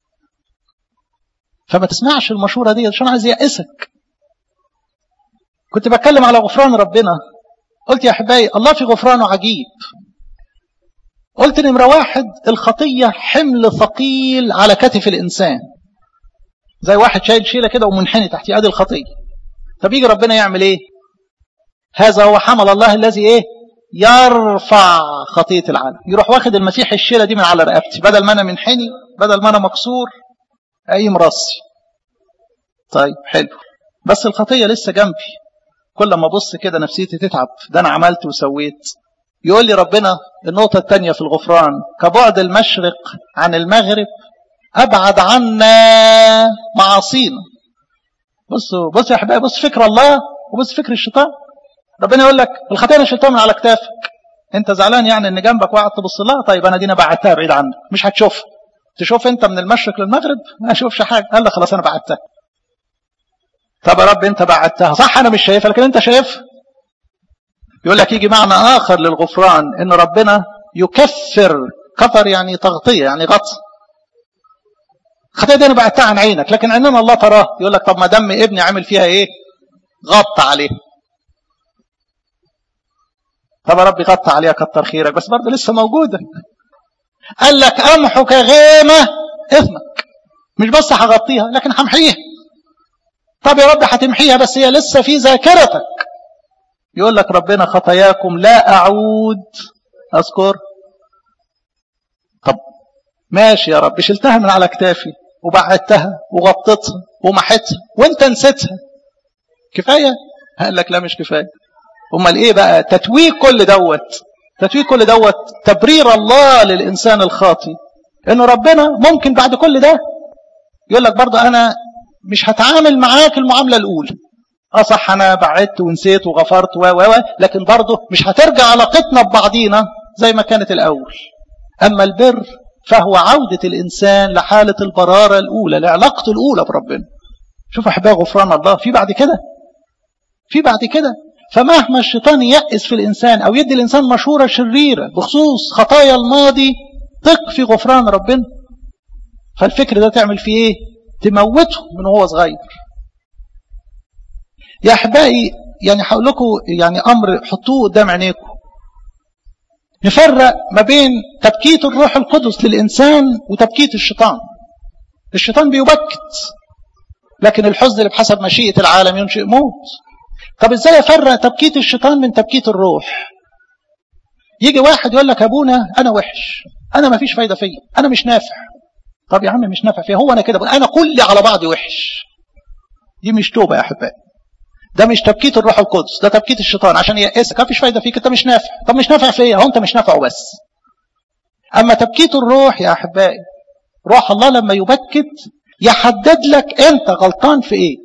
فما تسمعش المشوره دي عشان عايز يأسك كنت بتكلم على غفران ربنا قلت يا احبائي الله في غفرانه عجيب قلت نمرة واحد الخطية حمل ثقيل على كتف الإنسان زي واحد شايل شيلة كده ومنحني تحتيه ادي الخطية طب يجي ربنا يعمل ايه هذا هو حمل الله الذي ايه يرفع خطية العالم يروح واخد المسيح الشيلة دي من على رقبتي بدل ما انا منحني بدل ما انا مكسور قايم راسي طيب حلو بس الخطية لسه جنبي كل ما ابص كده نفسيتي تتعب ده انا عملت وسويت يقول لي ربنا النقطة الثانية في الغفران كبعد المشرق عن المغرب أبعد عنا معاصينا بصوا بصوا يا أحبائي بص فكر الله وبص فكر الشيطان ربنا يقول لك الخطيئة أنا شلتها من على كتافك أنت زعلان يعني إن جنبك وقعد تبص لها طيب أنا دينا بعدتها بعيد عنك مش هتشوفها تشوف أنت من المشرق للمغرب ما أشوفش حاجة قال لك خلاص أنا بعدتها طب يا رب أنت بعدتها صح أنا مش شايفها لكن أنت شايفها يقول لك يجي معنى آخر للغفران إن ربنا يكفر كفر يعني تغطية يعني غطى الخطيئة دي أنا بعدتها عن عينك لكن عيننا الله تراه يقول لك طب ما دم ابني عامل فيها إيه غطى عليه طب يا رب غطى عليها كتر خيرك بس برضه لسه موجودة قال لك أمحك غيمة إثمك مش بس هغطيها لكن همحيها طب يا رب هتمحيها بس هي لسه في ذاكرتك يقول لك ربنا خطاياكم لا أعود أذكر طب ماشي يا رب شلتها من على كتافي وبعدتها وغطيتها ومحيتها وانت نسيتها كفاية قال لك لا مش كفاية امال ايه بقى تتويج كل دوت تتويج كل دوت تبرير الله للإنسان الخاطي إنه ربنا ممكن بعد كل ده يقول لك برضه أنا مش هتعامل معاك المعاملة الأولى اه صح انا بعدت ونسيت وغفرت و و لكن برضه مش هترجع علاقتنا ببعضينا زي ما كانت الاول اما البر فهو عودة الانسان لحالة البرارة الاولى لعلاقته الاولى بربنا شوف احبائي غفران الله في بعد كده في بعد كده فمهما الشيطان يأس في الانسان او يدي الانسان مشورة شريرة بخصوص خطايا الماضي ثق في غفران ربنا فالفكر ده تعمل فيه ايه تموته من وهو صغير يا احبائي يعني هقول لكم يعني امر حطوه قدام عينيكم نفرق ما بين تبكيت الروح القدس للانسان وتبكيت الشيطان الشيطان بيبكت لكن الحزن اللي بحسب مشيئه العالم ينشئ موت طب ازاي افرق تبكيت الشيطان من تبكيت الروح يجي واحد يقول لك ابونا انا وحش انا ما فيش فايده فيا انا مش نافع طب يا عم مش نافع فيا هو انا كده انا كلي على بعضي وحش دي مش توبه يا احبائي ده مش تبكيت الروح القدس ده تبكيت الشيطان عشان يأسك مفيش فايده فيك انت مش نافع طب مش نافع فيا هو انت مش نافع وبس اما تبكيت الروح يا احبائي روح الله لما يبكت يحدد لك انت غلطان في ايه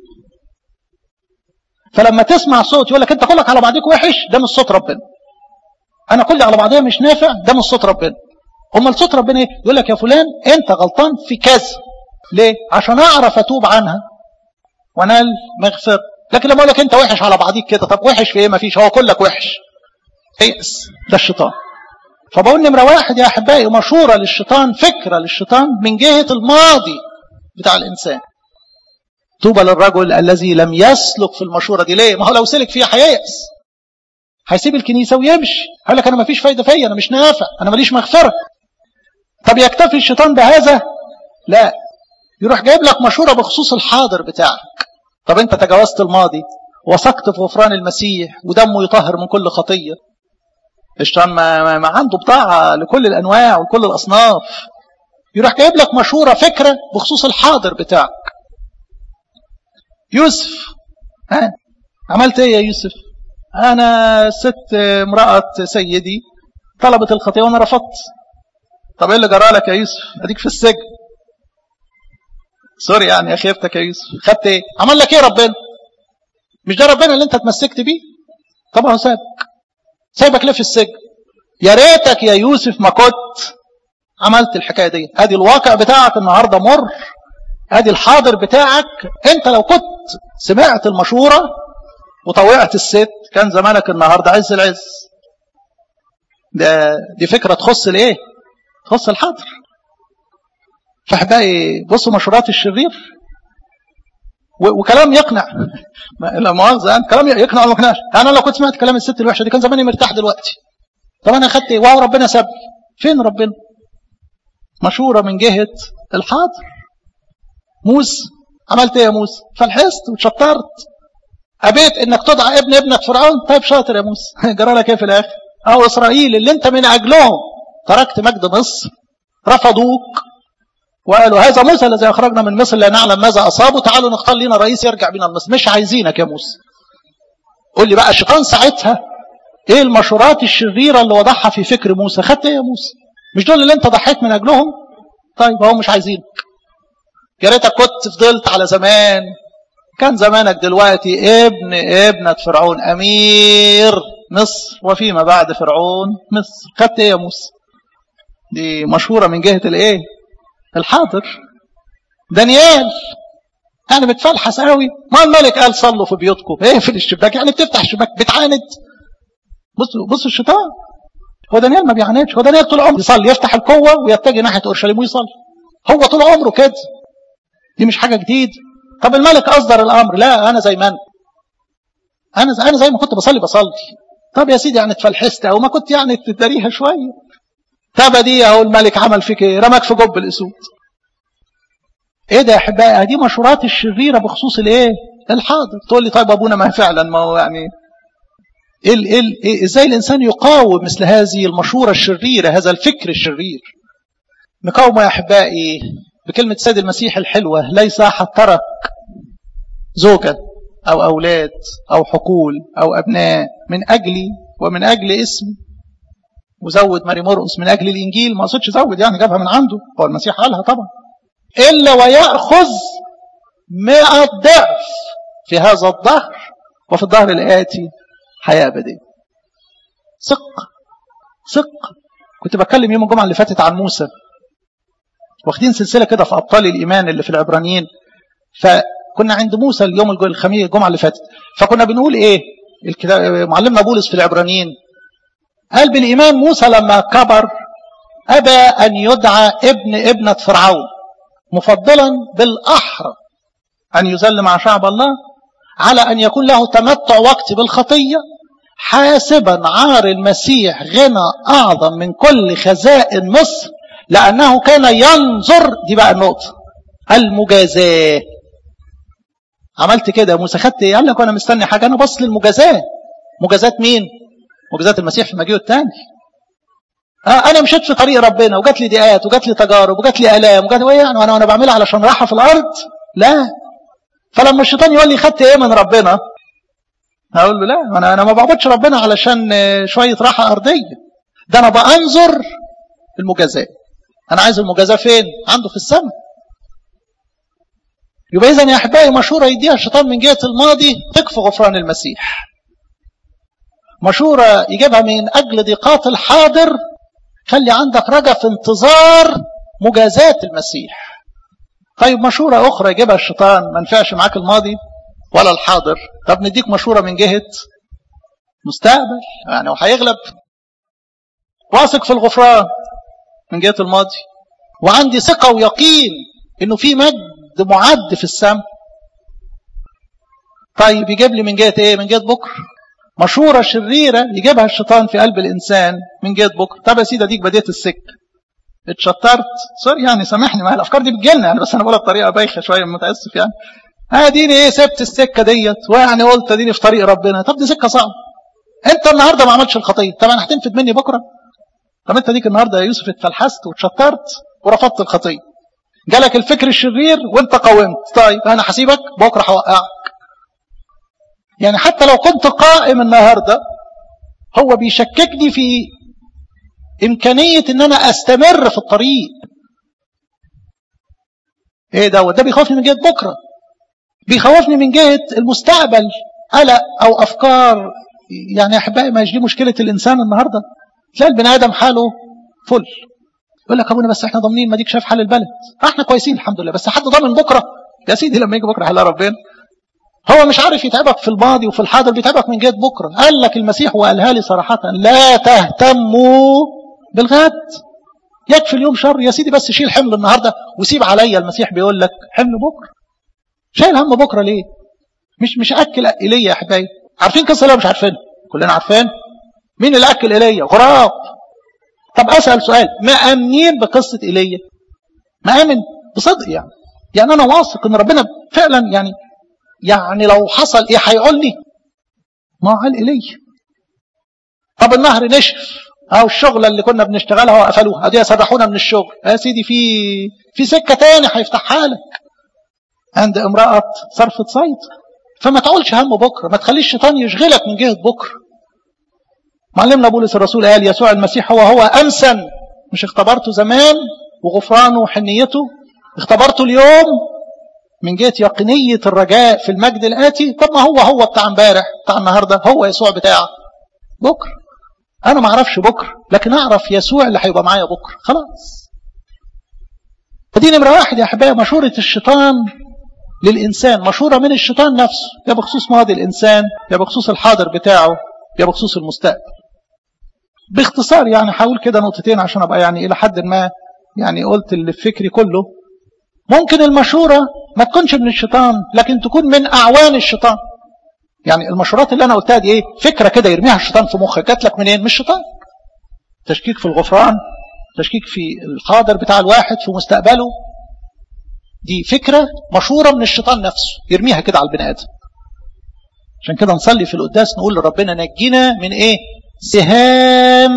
فلما تسمع صوت يقول لك انت كلك على بعضك وحش ده مش صوت ربنا انا كلي على بعضيا مش نافع ده مش صوت ربنا امال صوت ربنا ايه يقول لك يا فلان انت غلطان في كذا ليه عشان اعرف اتوب عنها وانال مغفر لكن لما اقول لك انت وحش على بعضيك كده طب وحش في ايه مفيش هو كلك وحش ايأس ده الشيطان فبقول نمره واحد يا احبائي مشوره للشيطان فكره للشيطان من جهه الماضي بتاع الانسان طوبى للرجل الذي لم يسلك في المشوره دي ليه ما هو لو سلك فيها هييأس هيسيب الكنيسه ويمشي هيقول لك انا مفيش فايده فيا انا مش نافع انا ماليش مغفره طب يكتفي الشيطان بهذا لا يروح جايب لك مشوره بخصوص الحاضر بتاعك طب انت تجاوزت الماضي وثقت في غفران المسيح ودمه يطهر من كل خطيه الشيطان ما, ما عنده بضاعه لكل الانواع وكل الاصناف يروح جايب لك مشوره فكره بخصوص الحاضر بتاعك يوسف ها عملت ايه يا يوسف انا ست امراه سيدي طلبت الخطيه وانا رفضت طب ايه اللي جرى لك يا يوسف اديك في السجن سوري يعني يا خيبتك يا يوسف خدت ايه عمل لك ايه ربنا مش ده ربنا اللي انت اتمسكت بيه طبعا سابك سايبك ليه في السجن يا ريتك يا يوسف ما كنت عملت الحكايه دي ادي الواقع بتاعك النهارده مر ادي الحاضر بتاعك انت لو كنت سمعت المشوره وطوعت الست كان زمانك النهارده عز العز ده دي فكره تخص الايه تخص الحاضر فاحبائي بصوا مشورات الشرير وكلام يقنع لا مؤاخذه يعني كلام يقنع ولا ما يقنعش انا لو كنت سمعت كلام الست الوحشه دي كان زماني مرتاح دلوقتي طب انا اخدت ايه واو ربنا سابني فين ربنا مشوره من جهه الحاضر موسى عملت ايه يا موسى فلحست وتشطرت ابيت انك تدعى ابن ابنك فرعون طيب شاطر يا موسى جرى لك ايه في الاخر او اسرائيل اللي انت من اجلهم تركت مجد مصر رفضوك وقالوا هذا موسى الذي اخرجنا من مصر لا نعلم ماذا اصابه تعالوا نختار لنا رئيس يرجع بنا مصر مش عايزينك يا موسى قول لي بقى الشيطان ساعتها ايه المشورات الشريره اللي وضعها في فكر موسى خدت ايه يا موسى مش دول اللي انت ضحيت من اجلهم طيب هو مش عايزينك يا ريتك كنت فضلت على زمان كان زمانك دلوقتي ابن ابنة فرعون امير مصر وفيما بعد فرعون مصر خدت ايه يا موسى دي مشهورة من جهة الايه الحاضر دانيال يعني بتفلحس قوي ما الملك قال صلوا في بيوتكم ايه في الشباك يعني بتفتح الشباك بتعاند بصوا بصوا الشيطان هو دانيال ما بيعاندش هو دانيال طول عمره يصلي يفتح القوه ويتجه ناحيه اورشليم ويصلي هو طول عمره كده دي مش حاجه جديده طب الملك اصدر الامر لا انا زي ما انا انا زي انا زي ما كنت بصلي بصلي طب يا سيدي يعني اتفلحست او ما كنت يعني تداريها شويه طب دي اهو الملك عمل فيك ايه رماك في جب الاسود ايه ده يا احبائي دي مشورات الشريره بخصوص الايه الحاضر تقول لي طيب ابونا ما فعلا ما هو يعني إيه إيه إيه ازاي الانسان يقاوم مثل هذه المشوره الشريره هذا الفكر الشرير نقاومه يا احبائي بكلمه سيد المسيح الحلوه ليس احد ترك زوجة او اولاد او حقول او ابناء من اجلي ومن اجل اسمي وزود ماري مرقس من أجل الإنجيل ما قصدش زود يعني جابها من عنده هو المسيح قالها طبعا إلا ويأخذ مئة ضعف في هذا الظهر وفي الظهر الآتي حياة أبدية ثق ثق كنت بتكلم يوم الجمعة اللي فاتت عن موسى واخدين سلسلة كده في أبطال الإيمان اللي في العبرانيين فكنا عند موسى اليوم الخميس الجمعة اللي فاتت فكنا بنقول إيه الكتاب معلمنا بولس في العبرانيين قال بالإيمان موسى لما كبر أبى أن يدعى ابن ابنة فرعون مفضلا بالأحرى أن يذل مع شعب الله على أن يكون له تمتع وقت بالخطية حاسبا عار المسيح غنى أعظم من كل خزائن مصر لأنه كان ينظر دي بقى النقطة المجازاة عملت كده يا موسى خدت ايه؟ قال لك وانا مستني حاجه انا بص للمجازاه مجازاه مين؟ مجازاه المسيح في مجيئه الثاني آه انا مشيت في طريق ربنا وجات لي ضيقات وجات لي تجارب وجات لي الام وجات ايه يعني وانا وانا بعملها علشان راحه في الارض؟ لا فلما الشيطان يقول لي خدت ايه من ربنا؟ هقول له لا انا انا ما بعبدش ربنا علشان شويه راحه ارضيه ده انا بانظر المجازاه انا عايز المجازاه فين؟ عنده في السماء يبقى إذا يا أحبائي مشورة يديها الشيطان من جهة الماضي تكفي غفران المسيح مشورة يجيبها من أجل ضيقات الحاضر خلي عندك رجا في انتظار مجازاة المسيح طيب مشورة أخرى يجيبها الشيطان ما نفعش معاك الماضي ولا الحاضر طب نديك مشورة من جهة مستقبل يعني وهيغلب واثق في الغفران من جهة الماضي وعندي ثقة ويقين انه في مجد معد في السماء طيب يجيب لي من جهة ايه من جهة بكر مشورة شريرة يجيبها الشيطان في قلب الإنسان من جهة بكر طب يا سيدي اديك بديت السكة اتشطرت سوري يعني سامحني ما الافكار دي بتجيلنا يعني بس انا بقولها بطريقه بايخه شويه متاسف يعني اديني ايه سبت السكه ديت ويعني قلت اديني في طريق ربنا طب دي سكه صعبه انت النهارده ما عملتش الخطيه طب انا هتنفد مني بكره طب انت ديك النهارده يا يوسف اتفلحست واتشطرت ورفضت الخطيه جالك الفكر الشرير وانت قاومت طيب انا هسيبك بكره هوقعك يعني حتى لو كنت قائم النهارده هو بيشككني في امكانيه ان انا استمر في الطريق ايه ده ده بيخوفني من جهه بكره بيخوفني من جهه المستقبل قلق او افكار يعني يا احبائي ما دي مشكله الانسان النهارده تلاقي البني ادم حاله فل يقول لك ابونا بس احنا ضامنين ما ديك شايف حال البلد احنا كويسين الحمد لله بس حد ضامن بكره يا سيدي لما يجي بكره هلا ربنا هو مش عارف يتعبك في الماضي وفي الحاضر بيتعبك من جهه بكره قال لك المسيح وقالها لي صراحه لا تهتموا بالغد يكفي اليوم شر يا سيدي بس شيل حمل النهارده وسيب عليا المسيح بيقول لك حمل بكره شايل هم بكره ليه مش مش اكل ايليا يا حبايبي عارفين قصه ولا مش عارفينها كلنا عارفين مين اللي اكل ايليا غراب طب اسال سؤال مامنين بقصه ايليا مامن بصدق يعني يعني انا واثق ان ربنا فعلا يعني يعني لو حصل ايه هيقول لي ما قال ايليا طب النهر نشف او الشغله اللي كنا بنشتغلها وقفلوها ادي سرحونا من الشغل يا سيدي في في سكه تاني هيفتحها لك عند امراه صرفه صيد فما تقولش هم بكره ما تخليش الشيطان يشغلك من جهه بكره معلمنا بولس الرسول قال يسوع المسيح هو هو امسا مش اختبرته زمان وغفرانه وحنيته اختبرته اليوم من جهه يقينيه الرجاء في المجد الاتي طب ما هو هو بتاع امبارح بتاع النهارده هو يسوع بتاع بكره انا ما اعرفش بكره لكن اعرف يسوع اللي هيبقى معايا بكره خلاص فدي نمره واحد يا احبائي مشوره الشيطان للانسان مشوره من الشيطان نفسه يا بخصوص ماضي الانسان يا بخصوص الحاضر بتاعه يا بخصوص المستقبل باختصار يعني هقول كده نقطتين عشان ابقى يعني الى حد ما يعني قلت اللي في فكري كله ممكن المشوره ما تكونش من الشيطان لكن تكون من اعوان الشيطان يعني المشورات اللي انا قلتها دي ايه فكره كده يرميها الشيطان في مخك جات لك منين من الشيطان تشكيك في الغفران تشكيك في الحاضر بتاع الواحد في مستقبله دي فكره مشوره من الشيطان نفسه يرميها كده على البني ادم عشان كده نصلي في القداس نقول لربنا نجينا من ايه سهام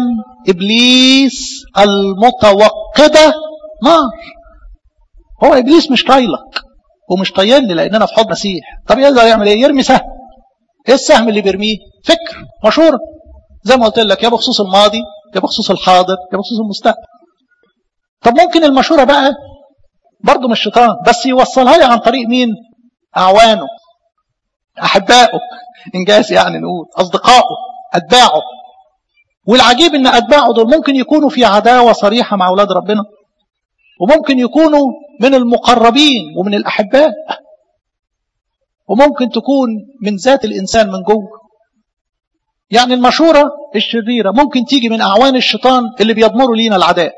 ابليس المتوقده نار هو ابليس مش طايلك ومش طايلني لاننا في حضن مسيح طب يقدر يعمل ايه يرمي سهم ايه السهم اللي بيرميه فكر مشوره زي ما قلت لك يا بخصوص الماضي يا بخصوص الحاضر يا بخصوص المستقبل طب ممكن المشورة بقى برضه من الشيطان بس يوصلها لي عن طريق مين أعوانه أحبائه إنجاز يعني نقول أصدقائه أتباعه والعجيب ان اتباعه دول ممكن يكونوا في عداوه صريحه مع اولاد ربنا وممكن يكونوا من المقربين ومن الاحباء وممكن تكون من ذات الانسان من جوه يعني المشوره الشريره ممكن تيجي من اعوان الشيطان اللي بيضمروا لينا العداء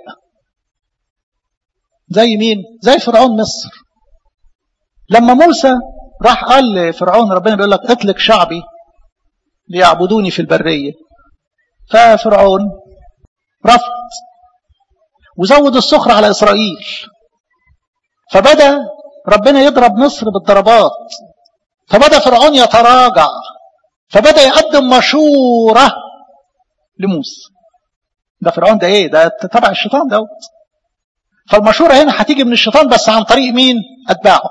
زي مين زي فرعون مصر لما موسى راح قال لفرعون ربنا بيقول لك اطلق شعبي ليعبدوني في البريه ففرعون رفض وزود السخر على إسرائيل فبدأ ربنا يضرب مصر بالضربات فبدأ فرعون يتراجع فبدأ يقدم مشورة لموسى ده فرعون ده ايه ده تبع الشيطان دوت فالمشورة هنا هتيجي من الشيطان بس عن طريق مين أتباعه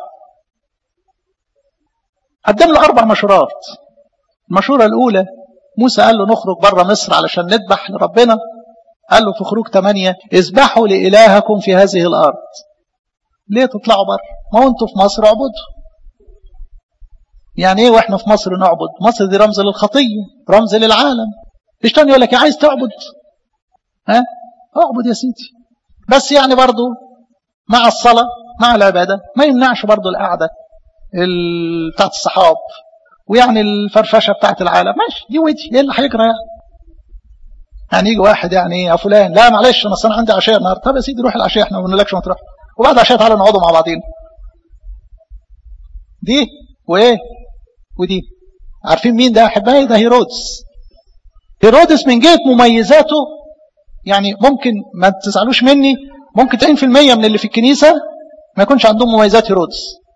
قدم له أربع مشورات المشورة الأولى موسى قال له نخرج بره مصر علشان نذبح لربنا قال له في خروج 8 اذبحوا لإلهكم في هذه الأرض ليه تطلعوا بره ما هو انتوا في مصر اعبدوا يعني ايه واحنا في مصر نعبد مصر دي رمز للخطية رمز للعالم ايش تاني يقول لك عايز تعبد ها اعبد يا سيدي بس يعني برضو مع الصلاة مع العبادة ما يمنعش برضو القعدة بتاعت الصحاب ويعني الفرفشه بتاعت العالم ماشي دي ودي ايه اللي هيجرى يعني يعني يجي واحد يعني يا فلان لا معلش انا اصلا عندي عشاء النهارده طب يا سيدي روح العشاء احنا ما بنقولكش ما تروح وبعد عشاء تعالى نقعدوا مع بعضين دي وايه ودي عارفين مين ده احبائي ده هيرودس هيرودس من جهه مميزاته يعني ممكن ما تزعلوش مني ممكن 90% من اللي في الكنيسه ما يكونش عندهم مميزات هيرودس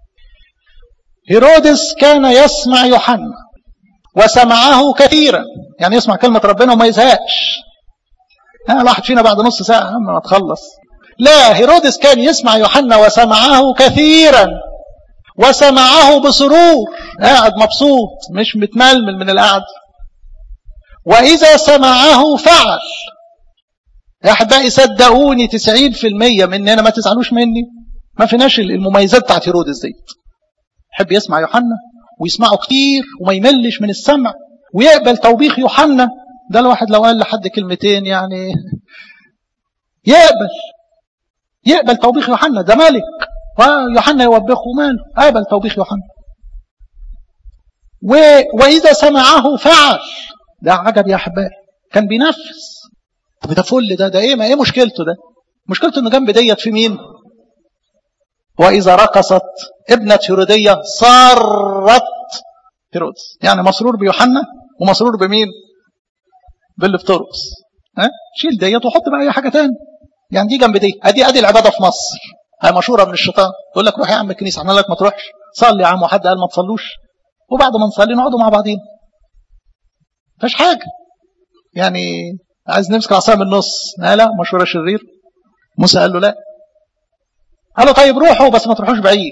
هيرودس كان يسمع يوحنا وسمعه كثيرا يعني يسمع كلمة ربنا وما يزهقش ها الواحد فينا بعد نص ساعة عم ما تخلص لا هيرودس كان يسمع يوحنا وسمعه كثيرا وسمعه بسرور قاعد مبسوط مش متململ من القعد وإذا سمعه فعل يا أحبائي صدقوني 90% مننا ما تزعلوش مني ما فيناش المميزات بتاعت هيرودس ديت يحب يسمع يوحنا ويسمعه كتير وما يملش من السمع ويقبل توبيخ يوحنا ده الواحد لو قال لحد كلمتين يعني يقبل يقبل توبيخ يوحنا ده ملك ويوحنا يوبخه ماله قابل توبيخ يوحنا و... وإذا سمعه فعل ده عجب يا أحبائي كان بينفذ طب ده فل ده ده إيه ما إيه مشكلته ده مشكلته إنه جنب ديت في مين وإذا رقصت ابنة هيرودية صارت هيرودس يعني مسرور بيوحنا ومسرور بمين باللي بترقص ها شيل ديت وحط بقى اي حاجه تاني يعني دي جنب دي ادي ادي العباده في مصر هي مشهوره من الشيطان يقول لك روح يا عم الكنيسه احنا لك ما تروحش صلي يا عم وحد قال ما تصلوش وبعد ما نصلي نقعدوا مع بعضين مفيش حاجه يعني عايز نمسك العصايه من النص لا لا مشوره شرير موسى قال له لا قال له طيب روحوا بس ما تروحوش بعيد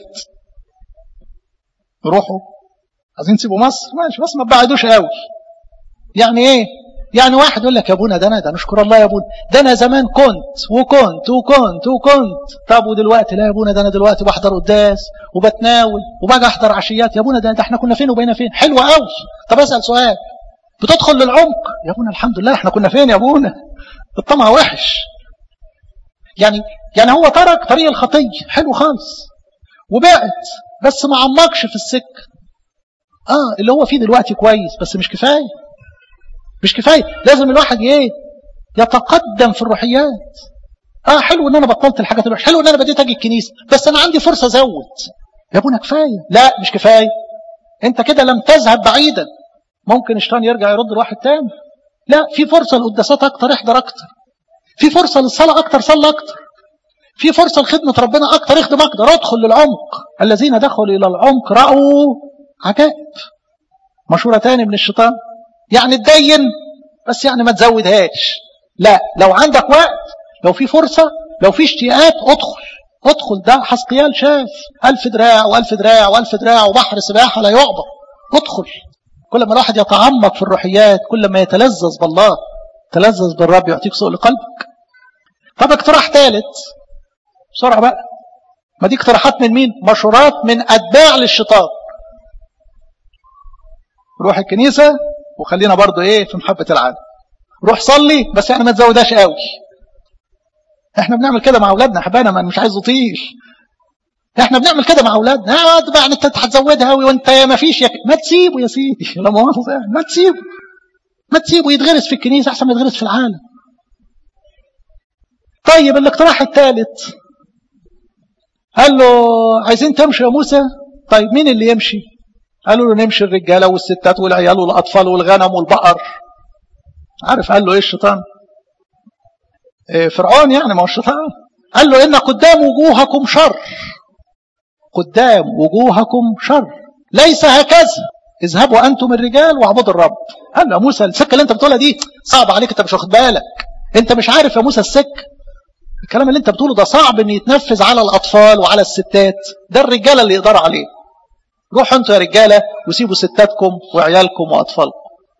روحوا عايزين تسيبوا مصر ماشي بس ما تبعدوش قوي يعني ايه يعني واحد يقول لك يا ابونا ده انا ده نشكر الله يا ابونا ده انا زمان كنت وكنت وكنت وكنت طب ودلوقتي لا يا ابونا ده انا دلوقتي بحضر قداس وبتناول وباجي احضر عشيات يا ابونا ده, ده احنا كنا فين وبقينا فين حلوه قوي طب اسال سؤال بتدخل للعمق يا ابونا الحمد لله احنا كنا فين يا ابونا الطمع وحش يعني يعني هو ترك طريق الخطيه حلو خالص وبعد بس ما عمقش في السكه اه اللي هو فيه دلوقتي كويس بس مش كفايه مش كفايه لازم الواحد ايه يتقدم في الروحيات اه حلو ان انا بطلت الحاجات الوحشه حلو ان انا بديت اجي الكنيسه بس انا عندي فرصه ازود يا ابونا كفايه لا مش كفايه انت كده لم تذهب بعيدا ممكن الشيطان يرجع يرد الواحد تاني لا في فرصه للقداسات اكتر احضر اكتر في فرصه للصلاه اكتر صلى اكتر في فرصه لخدمه ربنا اكتر اخدم اكتر ادخل للعمق الذين دخلوا الى العمق راوا عجائب مشوره تاني من الشيطان يعني تدين بس يعني ما تزودهاش لا لو عندك وقت لو في فرصة لو في اشتياقات ادخل ادخل ده حسقيال شاف ألف دراع وألف دراع وألف دراع وبحر سباحة لا يعبر ادخل كل ما الواحد يتعمق في الروحيات كل ما يتلذذ بالله تلذذ بالرب يعطيك سوء لقلبك طب اقتراح ثالث بسرعة بقى ما دي اقتراحات من مين مشورات من أتباع للشيطان روح الكنيسة وخلينا برضو ايه في محبة العالم روح صلي بس يعني ما تزودهاش قوي احنا بنعمل كده مع اولادنا حبانا ما مش عايز اطيل احنا بنعمل كده مع اولادنا اه يعني انت هتزودها قوي وانت يا ما فيش يا ما تسيبه يا سيدي لا مؤاخذه ما تسيبه ما تسيبه يتغرس في الكنيسه احسن ما يتغرس في العالم طيب الاقتراح الثالث قال له عايزين تمشي يا موسى طيب مين اللي يمشي قالوا له نمشي الرجاله والستات والعيال والاطفال والغنم والبقر عارف قال له ايه الشيطان إيه فرعون يعني ما هو الشيطان قال له ان قدام وجوهكم شر قدام وجوهكم شر ليس هكذا اذهبوا انتم الرجال واعبدوا الرب قال له يا موسى السكه اللي انت بتقولها دي صعب عليك انت مش واخد بالك انت مش عارف يا موسى السكه الكلام اللي انت بتقوله ده صعب ان يتنفذ على الاطفال وعلى الستات ده الرجاله اللي يقدروا عليه روحوا انتوا يا رجاله وسيبوا ستاتكم وعيالكم واطفالكم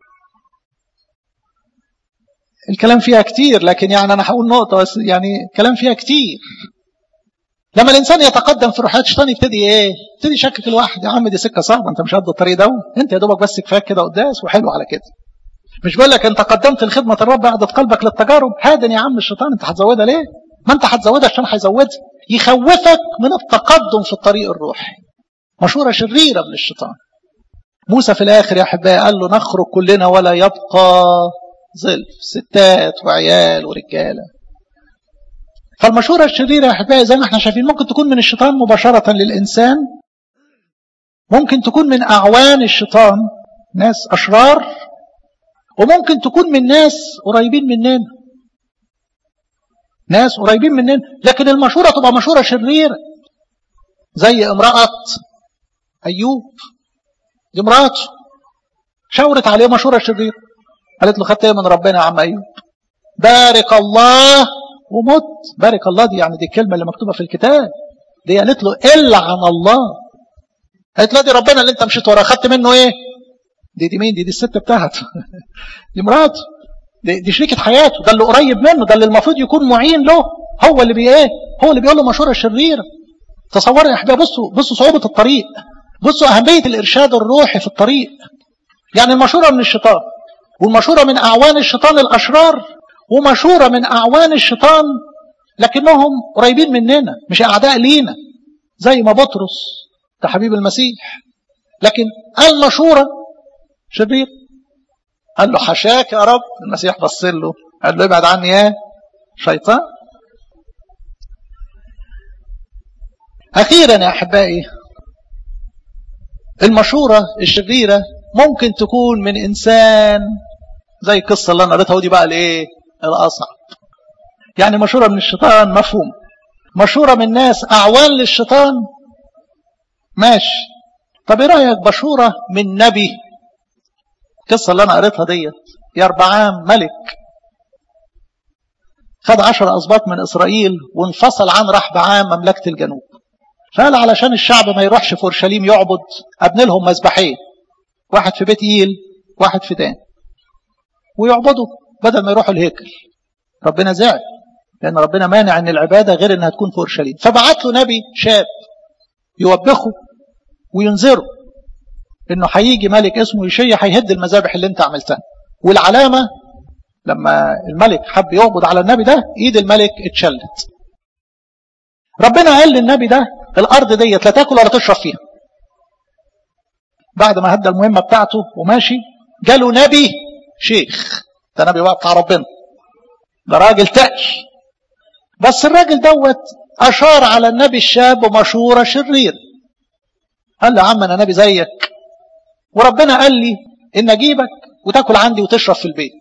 الكلام فيها كتير لكن يعني انا هقول نقطه بس يعني كلام فيها كتير لما الانسان يتقدم في روحيات الشيطان يبتدي ايه؟ يبتدي يشكك الواحد يا عم دي سكه صعبه انت مش قد الطريق ده انت يا دوبك بس كفاك كده قداس وحلو على كده مش بقول لك انت قدمت لخدمه الرب عدت قلبك للتجارب هادن يا عم الشيطان انت هتزودها ليه؟ ما انت هتزودها عشان هيزودها يخوفك من التقدم في الطريق الروحي مشوره شريره من الشيطان موسى في الاخر يا احبائي قال له نخرج كلنا ولا يبقى ظل ستات وعيال ورجاله فالمشورة الشريرة يا أحبائي زي ما احنا شايفين ممكن تكون من الشيطان مباشرة للإنسان ممكن تكون من أعوان الشيطان ناس أشرار وممكن تكون من ناس قريبين مننا ناس قريبين مننا لكن المشورة تبقى مشورة شريرة زي امرأة أيوب دي امرأته شاورت عليه مشورة شريرة قالت له خدت ايه من ربنا يا عم أيوب بارك الله ومت بارك الله دي يعني دي الكلمة اللي مكتوبة في الكتاب دي قالت له إلا عن الله قالت له دي ربنا اللي انت مشيت وراه خدت منه ايه دي دي مين دي دي الست بتاعته دي مراته دي, دي شريكة حياته ده اللي قريب منه ده اللي المفروض يكون معين له هو اللي بي ايه هو اللي بيقول له مشورة شريرة تصوروا يا احبابي بصوا بصوا صعوبة الطريق بصوا أهمية الإرشاد الروحي في الطريق يعني المشورة من الشيطان والمشورة من أعوان الشيطان الأشرار ومشورة من أعوان الشيطان لكنهم قريبين مننا مش أعداء لينا زي ما بطرس ده حبيب المسيح لكن المشورة شرير قال له حشاك يا رب المسيح بص له قال له ابعد عني يا شيطان أخيرا يا أحبائي المشورة الشريرة ممكن تكون من إنسان زي القصة اللي أنا قريتها ودي بقى الإيه الأصعب يعني مشورة من الشيطان مفهوم مشورة من ناس أعوان للشيطان ماشي طب ايه رأيك مشورة من نبي القصة اللي أنا قريتها ديت يربعام ملك خد عشر أسباط من إسرائيل وانفصل عن رحبعام مملكة الجنوب فقال علشان الشعب ما يروحش في أورشليم يعبد أبني لهم مذبحين واحد في بيت إيل واحد في دان ويعبدوا بدل ما يروحوا الهيكل ربنا زعل لأن ربنا مانع أن العبادة غير أنها تكون في أورشليم فبعت له نبي شاب يوبخه وينذره انه هيجي ملك اسمه يشيع هيهد المذابح اللي انت عملتها والعلامه لما الملك حب يقبض على النبي ده ايد الملك اتشلت ربنا قال للنبي ده الارض ديت لا تاكل ولا تشرب فيها بعد ما هدى المهمه بتاعته وماشي جاله نبي شيخ ده نبي بقى بتاع ربنا ده راجل تقي بس الراجل دوت اشار على النبي الشاب بمشوره شريره قال له يا عم انا نبي زيك وربنا قال لي ان اجيبك وتاكل عندي وتشرب في البيت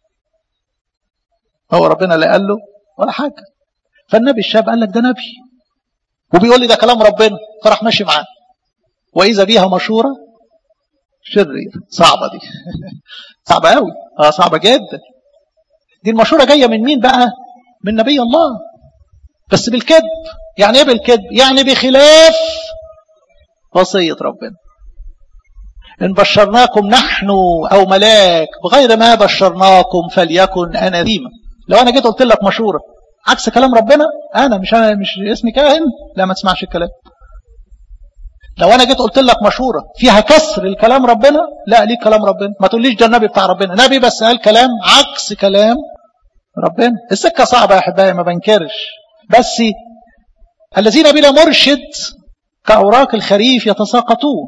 هو ربنا اللي قال له ولا حاجه فالنبي الشاب قال لك ده نبي وبيقول لي ده كلام ربنا فراح ماشي معاه واذا بيها مشوره شرير صعبه دي صعبه قوي اه صعبه جدا دي المشوره جايه من مين بقى من نبي الله بس بالكذب يعني ايه بالكذب يعني بخلاف وصيه ربنا إن بشرناكم نحن أو ملاك بغير ما بشرناكم فليكن أناثيما لو أنا جيت قلت لك مشورة عكس كلام ربنا أنا مش أنا مش اسمي كاهن لا ما تسمعش الكلام لو أنا جيت قلت لك مشورة فيها كسر الكلام ربنا لا ليه كلام ربنا ما تقوليش ده النبي بتاع ربنا نبي بس قال كلام عكس كلام ربنا السكة صعبة يا أحبائي ما بنكرش بس الذين بلا مرشد كأوراق الخريف يتساقطون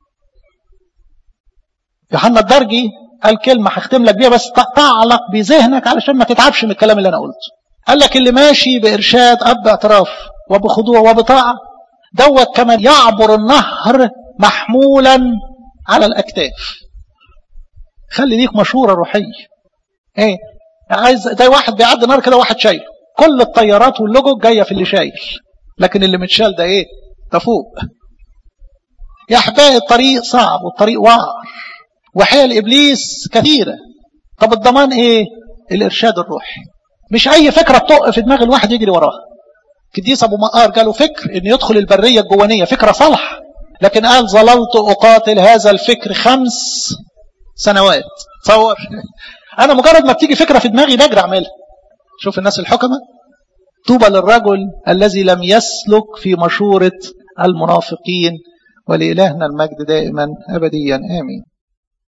يوحنا الدرجي قال كلمة هختم لك بيها بس تعلق بذهنك علشان ما تتعبش من الكلام اللي أنا قلته قال لك اللي ماشي بإرشاد أب اعتراف وبخضوع وبطاعة دوت كمان يعبر النهر محمولا على الأكتاف خلي ليك مشورة روحية ايه عايز ده واحد بيعدي نار كده واحد شايل كل الطيارات واللوجو جايه في اللي شايل لكن اللي متشال ده ايه ده فوق يا احبائي الطريق صعب والطريق وعر وحيل ابليس كثيره طب الضمان ايه الارشاد الروحي مش اي فكره بتقف في دماغ الواحد يجري وراها قديس ابو مقار جاله فكر ان يدخل البريه الجوانيه فكره صالحه لكن قال ظللت اقاتل هذا الفكر خمس سنوات تصور انا مجرد ما بتيجي فكره في دماغي بجري اعملها شوف الناس الحكمه طوبى للرجل الذي لم يسلك في مشوره المنافقين ولإلهنا المجد دائما أبديا آمين